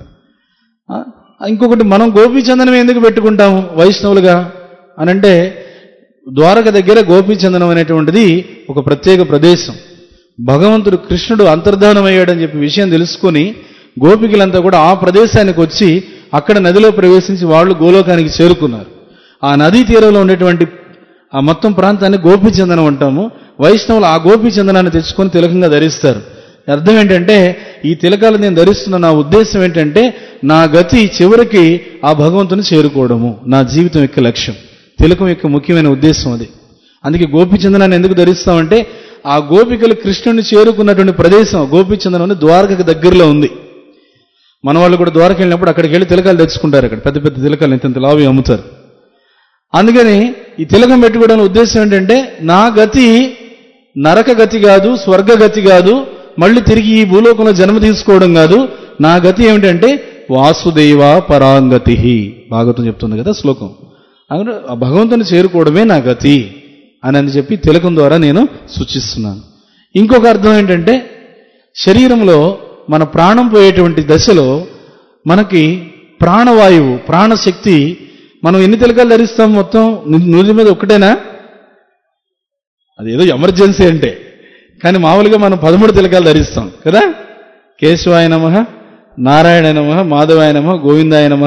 ఇంకొకటి మనం గోపీచందనం ఎందుకు పెట్టుకుంటాము వైష్ణవులుగా అనంటే ద్వారక దగ్గర గోపీచందనం అనేటువంటిది ఒక ప్రత్యేక ప్రదేశం భగవంతుడు కృష్ణుడు అంతర్ధానం అయ్యాడని చెప్పి విషయం తెలుసుకొని గోపికలంతా కూడా ఆ ప్రదేశానికి వచ్చి అక్కడ నదిలో ప్రవేశించి వాళ్ళు గోలోకానికి చేరుకున్నారు ఆ నదీ తీరంలో ఉండేటువంటి ఆ మొత్తం ప్రాంతాన్ని గోపీచందనం అంటాము వైష్ణవులు ఆ గోపీచందనాన్ని తెచ్చుకొని తిలకంగా ధరిస్తారు అర్థం ఏంటంటే ఈ తిలకాలు నేను ధరిస్తున్న నా ఉద్దేశం ఏంటంటే నా గతి చివరికి ఆ భగవంతుని చేరుకోవడము నా జీవితం యొక్క లక్ష్యం తిలకం యొక్క ముఖ్యమైన ఉద్దేశం అది అందుకే గోపీచందనాన్ని ఎందుకు ధరిస్తామంటే ఆ గోపికలు కృష్ణుని చేరుకున్నటువంటి ప్రదేశం గోపీచందనం అని ద్వారకకు దగ్గరలో ఉంది మన వాళ్ళు కూడా ద్వారక వెళ్ళినప్పుడు అక్కడికి వెళ్ళి తిలకాలు తెచ్చుకుంటారు అక్కడ పెద్ద పెద్ద తిలకాలు ఇంత లావి అమ్ముతారు అందుకని ఈ తిలకం పెట్టుకోవడం ఉద్దేశం ఏంటంటే నా గతి నరక గతి కాదు స్వర్గ గతి కాదు మళ్ళీ తిరిగి ఈ భూలోకంలో జన్మ తీసుకోవడం కాదు నా గతి ఏమిటంటే వాసుదేవ పరాంగతి భాగవతం చెప్తుంది కదా శ్లోకం అందులో ఆ భగవంతుని చేరుకోవడమే నా గతి అని అని చెప్పి తిలకం ద్వారా నేను సూచిస్తున్నాను ఇంకొక అర్థం ఏంటంటే శరీరంలో మన ప్రాణం పోయేటువంటి దశలో మనకి ప్రాణవాయువు ప్రాణశక్తి మనం ఎన్ని తిలకాలు ధరిస్తాం మొత్తం ను- నుదుటి మీద ఒక్కటేనా అదేదో ఎమర్జెన్సీ అంటే కానీ మామూలుగా మనం పదమూడు తిలకాలు ధరిస్తాం కదా కేశవాయ నమ నారాయణ నమ మాధవాయ నమ గోవిందాయ నమ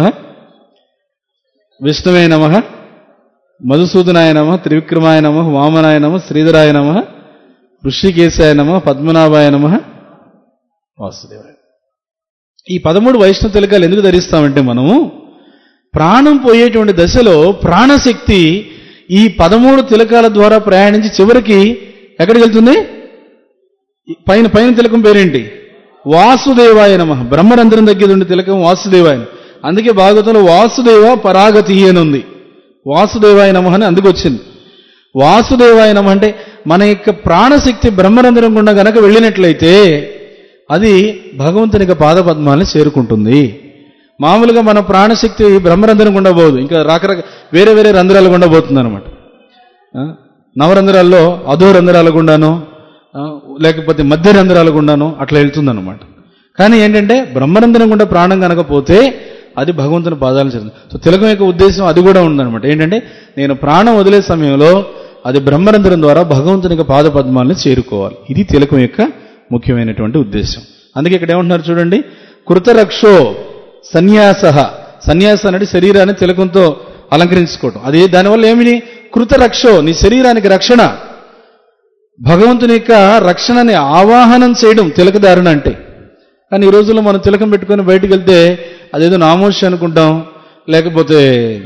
విష్ణువే నమ మధుసూదనాయ నమ త్రివిక్రమాయ నమ వామనాయ నమ శ్రీధరాయ నమ ఋషికేశాయ నమ పద్మనాభాయ నమ వాసుదేవాయ ఈ పదమూడు వైష్ణవ తిలకాలు ఎందుకు ధరిస్తామంటే మనము ప్రాణం పోయేటువంటి దశలో ప్రాణశక్తి ఈ పదమూడు తిలకాల ద్వారా ప్రయాణించి చివరికి ఎక్కడికి వెళ్తుంది ఈ పైన పైన తిలకం పేరేంటి వాసుదేవాయ నమ బ్రహ్మరంధ్రం దగ్గర ఉండే తిలకం వాసుదేవాయ అందుకే భాగవతంలో వాసుదేవ పరాగతి అని ఉంది వాసుదేవాయ నమ అని అందుకు వచ్చింది వాసుదేవాయ నమ అంటే మన యొక్క ప్రాణశక్తి బ్రహ్మరంధ్రం గుండా గనక వెళ్ళినట్లయితే అది భగవంతుని యొక్క పాదపద్మాలను చేరుకుంటుంది మామూలుగా మన ప్రాణశక్తి బ్రహ్మరంధ్రం గుండా పోదు ఇంకా రకరక వేరే వేరే రంధ్రాలు గుండా పోతుంది అనమాట నవరంధ్రాల్లో అధో రంధ్రాల గుండానో ఆ, లేకపోతే మధ్య రంధ్రాల గుండానో అట్లా వెళ్తుందన్నమాట కానీ ఏంటంటే బ్రహ్మరంధ్రం గుండా ప్రాణం కనకపోతే అది భగవంతుని పాదాలను చేరుతుంది సో తిలకం యొక్క ఉద్దేశం అది కూడా ఉందన్నమాట ఏంటంటే నేను ప్రాణం వదిలే సమయంలో అది బ్రహ్మరంధ్రం ద్వారా భగవంతుని యొక్క పాద పద్మాలను చేరుకోవాలి ఇది తిలకం యొక్క ముఖ్యమైనటువంటి ఉద్దేశం అందుకే ఇక్కడ ఏమంటున్నారు చూడండి కృతరక్షో సన్యాస సన్యాస అనేది శరీరాన్ని తిలకంతో అలంకరించుకోవటం అది దానివల్ల ఏమిటి కృతరక్షో నీ శరీరానికి రక్షణ భగవంతుని యొక్క రక్షణని ఆవాహనం చేయడం తిలకధారణ అంటే కానీ ఈ రోజుల్లో మనం తిలకం పెట్టుకొని బయటికి వెళ్తే అదేదో నామోషి అనుకుంటాం లేకపోతే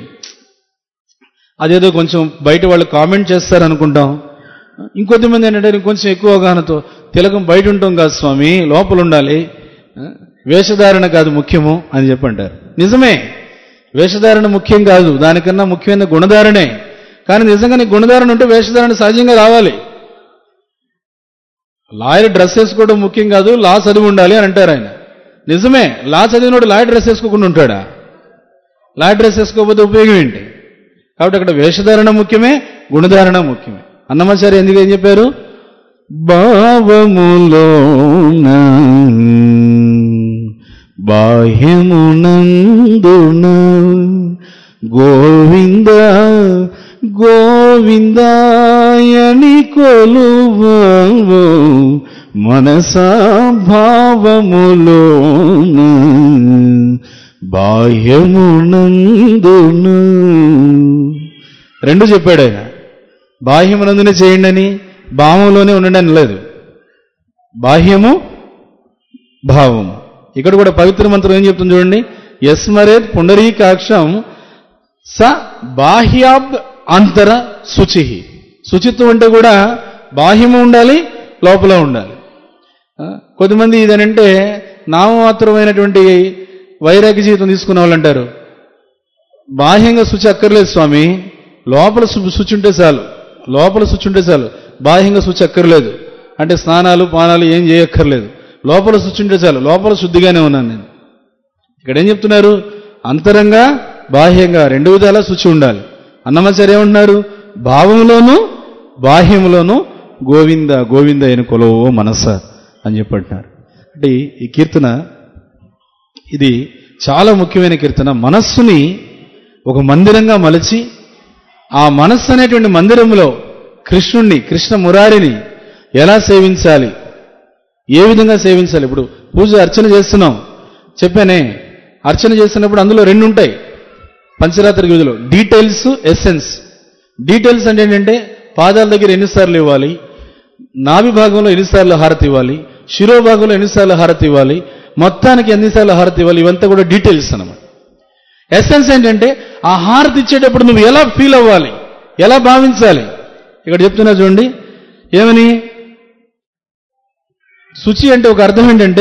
అదేదో కొంచెం బయట వాళ్ళు కామెంట్ చేస్తారనుకుంటాం ఇంకొద్దిమంది ఏంటంటే ఇంకొంచెం ఎక్కువ అవగాహనతో తిలకం బయట ఉంటాం కాదు స్వామి లోపల ఉండాలి ఆ, వేషధారణ కాదు ముఖ్యము అని చెప్పంటారు నిజమే వేషధారణ ముఖ్యం కాదు దానికన్నా ముఖ్యమైన గుణధారణే కానీ నిజంగా నీ గుణధారణ ఉంటే వేషధారణ సహజంగా రావాలి లాయర్ డ్రెస్ వేసుకోవడం ముఖ్యం కాదు లా చదివి ఉండాలి అని అంటారు ఆయన నిజమే లా చదివినోడు లాయర్ డ్రెస్ వేసుకోకుండా ఉంటాడా లాయర్ డ్రెస్ వేసుకోకపోతే ఉపయోగం ఏంటి కాబట్టి అక్కడ వేషధారణ ముఖ్యమే గుణధారణ ముఖ్యమే అన్నమాచారి ఎందుకు ఏం చెప్పారు భావములోన బాహ్యమునందున గోవింద గోవిందాయని కొలువో మనసా భావములోన బాహ్యమునందున రెండు చెప్పాడు ఆయన బాహ్యమునందునే చేయండి అని భావంలోనే ఉండండి అని లేదు బాహ్యము భావము ఇక్కడ కూడా పవిత్ర మంత్రం ఏం చెప్తుంది చూడండి యస్మరేత్ పుండరీకాక్షం స బాహ్యాబ్ అంతర శుచి శుచిత్వం అంటే కూడా బాహ్యము ఉండాలి లోపల ఉండాలి ఆ, కొద్దిమంది ఇదేనంటే నామమాత్రమైనటువంటి వైరాగ్య జీవితం తీసుకున్న వాళ్ళు అంటారు బాహ్యంగా శుచి అక్కర్లేదు స్వామి లోపల శు- శుచి ఉంటే చాలు లోపల శుచి ఉంటే చాలు బాహ్యంగా శుచి అక్కర్లేదు అంటే స్నానాలు పానాలు ఏం చేయక్కర్లేదు లోపల శుచి ఉంటే చాలు లోపల శుద్ధిగానే ఉన్నాను నేను ఇక్కడ ఏం చెప్తున్నారు అంతరంగా బాహ్యంగా రెండు విధాలా శుచి ఉండాలి అన్నమాచార్య ఏమంటున్నారు భావంలోను బాహ్యంలోను గోవింద గోవింద అయిన కొలవో మనస అని చెప్పంటున్నారు అంటే ఈ కీర్తన ఇది చాలా ముఖ్యమైన కీర్తన మనస్సుని ఒక మందిరంగా మలచి ఆ మనస్సు అనేటువంటి మందిరంలో కృష్ణుణ్ణి కృష్ణ మురారిని ఎలా సేవించాలి ఏ విధంగా సేవించాలి ఇప్పుడు పూజ అర్చన చేస్తున్నాం చెప్పానే అర్చన చేస్తున్నప్పుడు అందులో రెండు ఉంటాయి పంచరాత్రి విధులు డీటెయిల్స్ ఎసెన్స్ డీటెయిల్స్ అంటే ఏంటంటే పాదాల దగ్గర ఎన్నిసార్లు ఇవ్వాలి నాభి భాగంలో ఎన్నిసార్లు హారతి ఇవ్వాలి శిరోభాగంలో ఎన్నిసార్లు హారతి ఇవ్వాలి మొత్తానికి ఎన్నిసార్లు హారతి ఇవ్వాలి ఇవంతా కూడా డీటెయిల్స్ అన్నమాట ఎసెన్స్ ఏంటంటే ఆ హారతి ఇచ్చేటప్పుడు నువ్వు ఎలా ఫీల్ అవ్వాలి ఎలా భావించాలి ఇక్కడ చెప్తున్నా చూడండి ఏమని శుచి అంటే ఒక అర్థం ఏంటంటే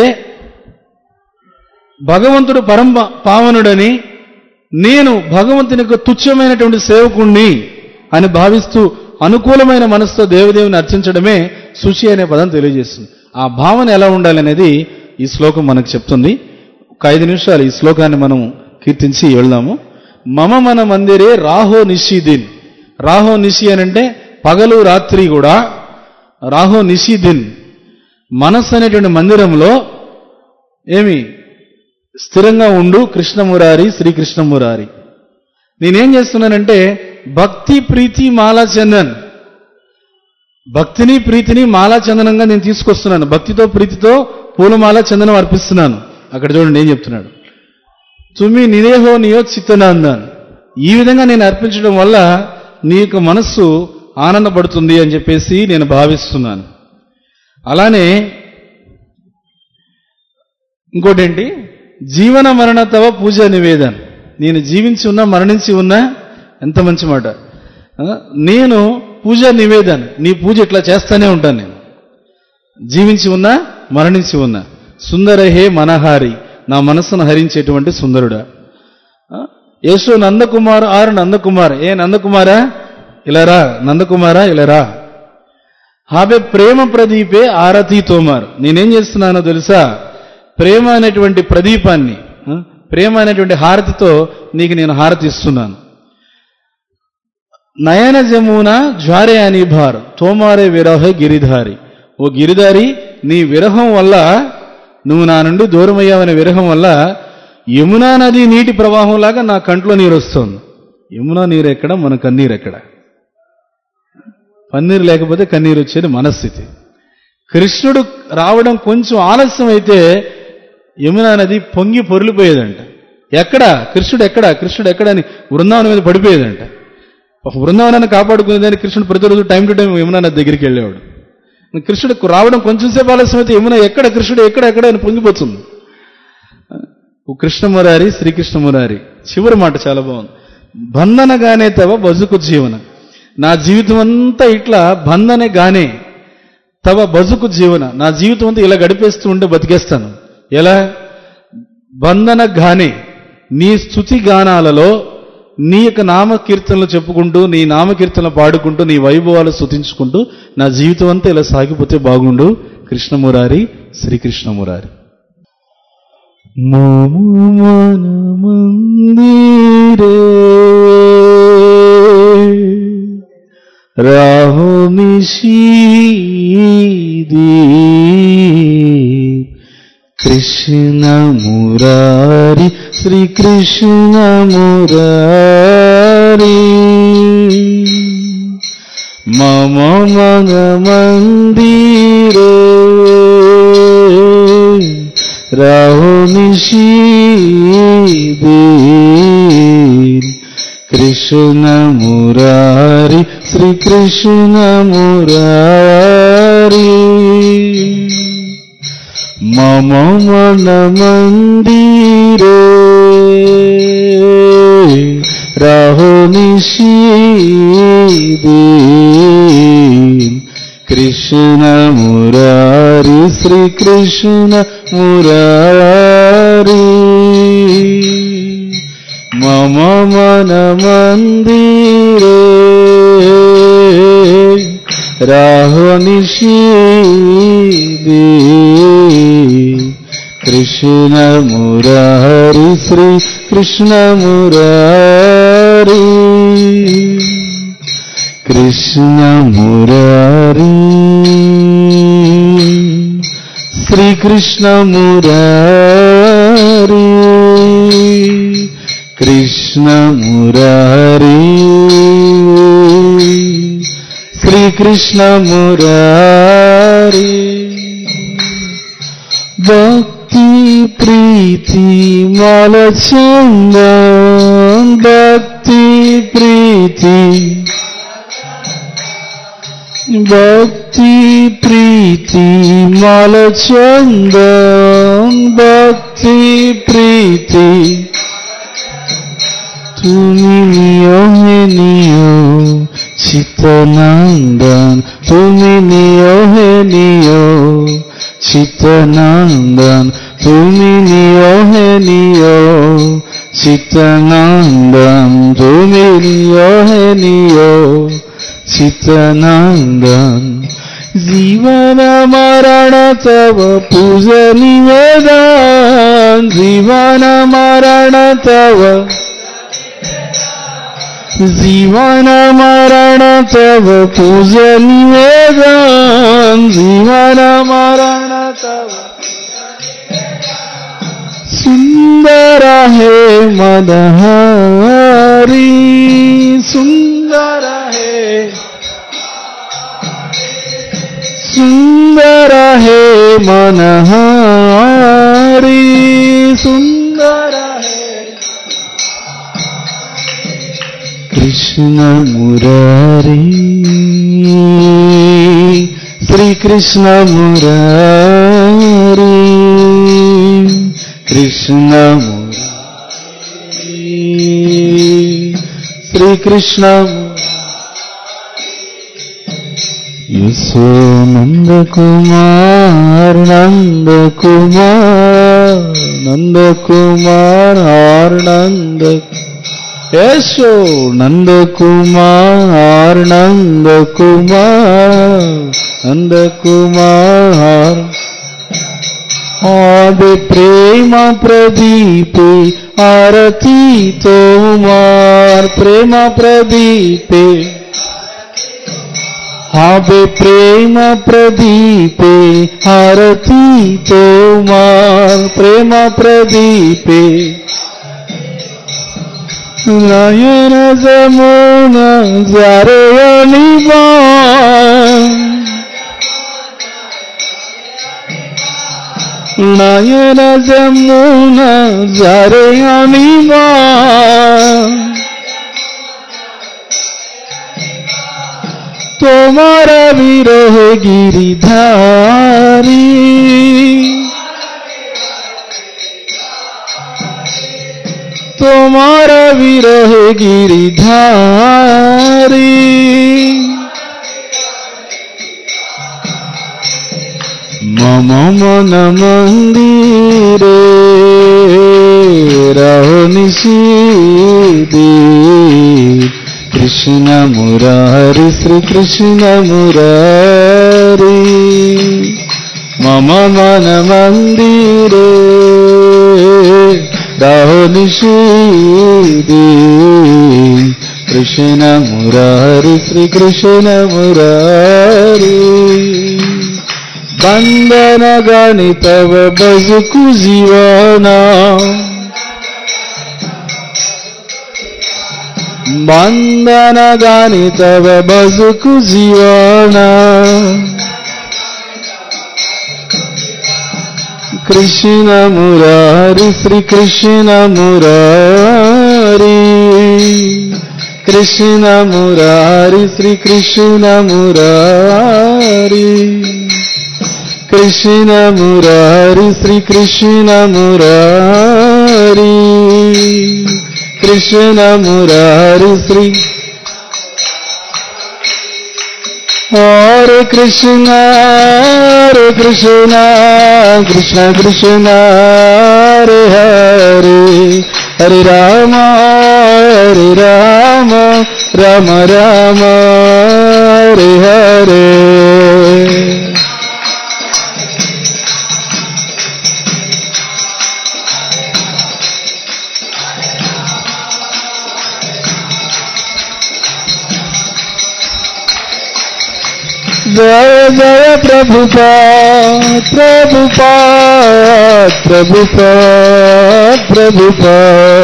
భగవంతుడు పరం పావనుడని నేను భగవంతుని యొక్క తుచ్చమైనటువంటి సేవకుణ్ణి అని భావిస్తూ అనుకూలమైన మనసుతో దేవదేవుని అర్చించడమే శుచి అనే పదం తెలియజేస్తుంది ఆ భావన ఎలా ఉండాలి అనేది ఈ శ్లోకం మనకు చెప్తుంది ఒక ఐదు నిమిషాలు ఈ శ్లోకాన్ని మనం కీర్తించి వెళ్దాము మమ మన మందిరే రాహో నిషిదిన్ రాహో నిషి అని అంటే పగలు రాత్రి కూడా రాహో నిషిదిన్ మనస్సు అనేటువంటి మందిరంలో ఏమి స్థిరంగా ఉండు కృష్ణమురారి శ్రీకృష్ణమురారి నేనేం చేస్తున్నానంటే భక్తి ప్రీతి మాలా చందన్ భక్తిని ప్రీతిని మాలా చందనంగా నేను తీసుకొస్తున్నాను భక్తితో ప్రీతితో పూలమాల చందనం అర్పిస్తున్నాను అక్కడ చూడండి ఏం చెప్తున్నాడు తుమి నిరేహో నియో చిత్తనాందాన్ ఈ విధంగా నేను అర్పించడం వల్ల నీ యొక్క మనస్సు ఆనందపడుతుంది అని చెప్పేసి నేను భావిస్తున్నాను అలానే ఇంకోటేంటి జీవన మరణ తవ పూజ నివేదన నేను జీవించి ఉన్నా మరణించి ఉన్నా ఎంత మంచి మాట ఆ, నేను పూజ నివేదన నీ పూజ ఇట్లా చేస్తానే ఉంటాను నేను జీవించి ఉన్నా మరణించి ఉన్నా సుందర హే మనహారి నా మనస్సును హరించేటువంటి సుందరుడా ఆ, యేసు నందకుమార్ ఆరు నందకుమార్ ఏ నందకుమారా ఇలా రా నందకుమారా ఇలా రా హాబే ప్రేమ ప్రదీపే ఆరతి తోమార్ నేనేం చేస్తున్నానో తెలుసా ప్రేమ అనేటువంటి ప్రదీపాన్ని ఆ, ప్రేమ అనేటువంటి హారతితో నీకు నేను హారతి ఇస్తున్నాను నయన జమున జ్వారే అని భార్ తోమారే విరహ గిరిధారి ఓ గిరిధారి నీ విరహం వల్ల నువ్వు నా నుండి దూరమయ్యావనే విరహం వల్ల యమునా నది నీటి ప్రవాహంలాగా నా కంట్లో నీరు వస్తుంది యమునా నీరు ఎక్కడ మన కన్నీరు ఎక్కడ పన్నీరు లేకపోతే కన్నీరు వచ్చేది మనస్థితి కృష్ణుడు రావడం కొంచెం ఆలస్యం అయితే యమునా నది పొంగి పొరిలిపోయేదంట ఎక్కడ కృష్ణుడు ఎక్కడ కృష్ణుడు ఎక్కడ అని బృందావనం మీద పడిపోయేదంట ఒక బృందావనాన్ని కాపాడుకునేదానికి కృష్ణుడు ప్రతిరోజు టైం టు టైం యమునా నది దగ్గరికి వెళ్ళేవాడు కృష్ణుడు రావడం కొంచెం సేపు ఆలస్యం అయితే యమున ఎక్కడ కృష్ణుడు ఎక్కడ ఎక్కడ అని పొంగిపోతుంది ఓ కృష్ణమురారి శ్రీకృష్ణమురారి చివరి మాట చాలా బాగుంది బంధనగానే తవ బజుకు జీవన నా జీవితం అంతా ఇట్లా బంధనే గానే తవ బజుకు జీవన నా జీవితం అంతా ఇలా గడిపేస్తూ ఉంటే బతికేస్తాను ఎలా బంధన గానే నీ స్థుతి గానాలలో నీ యొక్క నామకీర్తనలు చెప్పుకుంటూ నీ నామకీర్తనలు పాడుకుంటూ నీ వైభవాలు స్థుతించుకుంటూ నా జీవితం అంతా ఇలా సాగిపోతే బాగుండు కృష్ణమురారి శ్రీకృష్ణమురారి మము మన మందిరే రాహో మిషీది కృష్ణ మురారి శ్రీ కృష్ణ మురారి మమ మగ మందిరే రాహు నిషీదే కృష్ణ మురారి శ్రీ కృష్ణ మురారి మమ మన మందిరే రాహు నిషీదే కృష్ణ మురారి శ్రీ కృష్ణ మురారి మమ మన మందిరే రాహు నిషీదే కృష్ణ మురారి శ్రీ కృష్ణ మురారి కృష్ణ మురారి శ్రీకృష్ణ మురారి కృష్ణ మురారి శ్రీకృష్ణ మురారి భక్తి ప్రీతి మలచంద భక్తి ప్రీతి భక్తి ప్రీతి మలచంద భక్తి ప్రీతి তুমি নিয় হে নিয় চিতনন্দন তুমি নিয় হে নিয় চিতনন্দন তুমি নিয় হে নিয় চিতনন্দন তুমি নিয় হে নিয় চিতনন্দন জীবন মরণ তব পূজ নিবেদন জীবন মরণ তব জীবন মরণ তব পূজ নিবেদন জীবন মরণ তব সুন্দর হে মদহারি সুন্দর হে সুন্দর হে মনহারি সুন্দর হে কৃষ্ণ মুরারি শ্রী కృష్ణ మురారి కృష్ణ మురారి శ్రీకృష్ణ యశో నంద కుమార్ నంద కుమార్ నంద కుమార్ ఆర్ నంద యశో నంద కుమార్ నంద కుమార్ నంద కుమార్ ఆది ప్రేమ ప్రదీపే ఆరతి తోమార్ ప్రేమ ప్రదీపే ఆబే ప్రేమ ప్రదీపే హారతి తోమార్ ప్రేమ ప్రదీపే నయన జమున జరయనివా నయన జమున జరయనివా তোমার বিরহ গিরিধারী তোমার বিরহ গিরিধারী মম মন মন্দিরে রহনিষিদে కృష్ణ మురారి శ్రీ కృష్ణ మురారి మమ మన మందిరే రాహునిషీది కృష్ణ మురారి శ్రీ కృష్ణ మురారి బంధన గణితవ బజుకు జీవనా ಬಂಧನ ಗಾನಿತವ ಬದುಕು ಜೀವನ ಕೃಷ್ಣ ಮುರಾರಿ ಶ್ರೀ ಕೃಷ್ಣ ಮುರಾರಿ ಕೃಷ್ಣ ಮುರಾರಿ ಶ್ರೀ ಕೃಷ್ಣ ಮುರಾರಿ ಕೃಷ್ಣ ಮುರಾರಿ ಶ್ರೀ ಕೃಷ್ಣ ಮುರಾರಿ కృష్ణ మురారి శ్రీ హరే కృష్ణ హరే కృష్ణ కృష్ణ కృష్ణ హరే హరే హరే రామ హరే రామ రామ రామ హరే హరే जय जय प्रभुपा प्रभुपा प्रभुपा प्रभुपा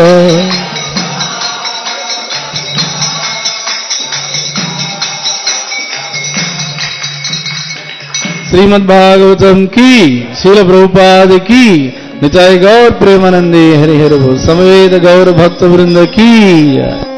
శ్రీమద్ భాగవతం కి శీల ప్రభుపాద కి నితాయ గౌర్ ప్రేమానందే హరి హరి బోల్. సమవేత గౌర భక్త బృంద కీ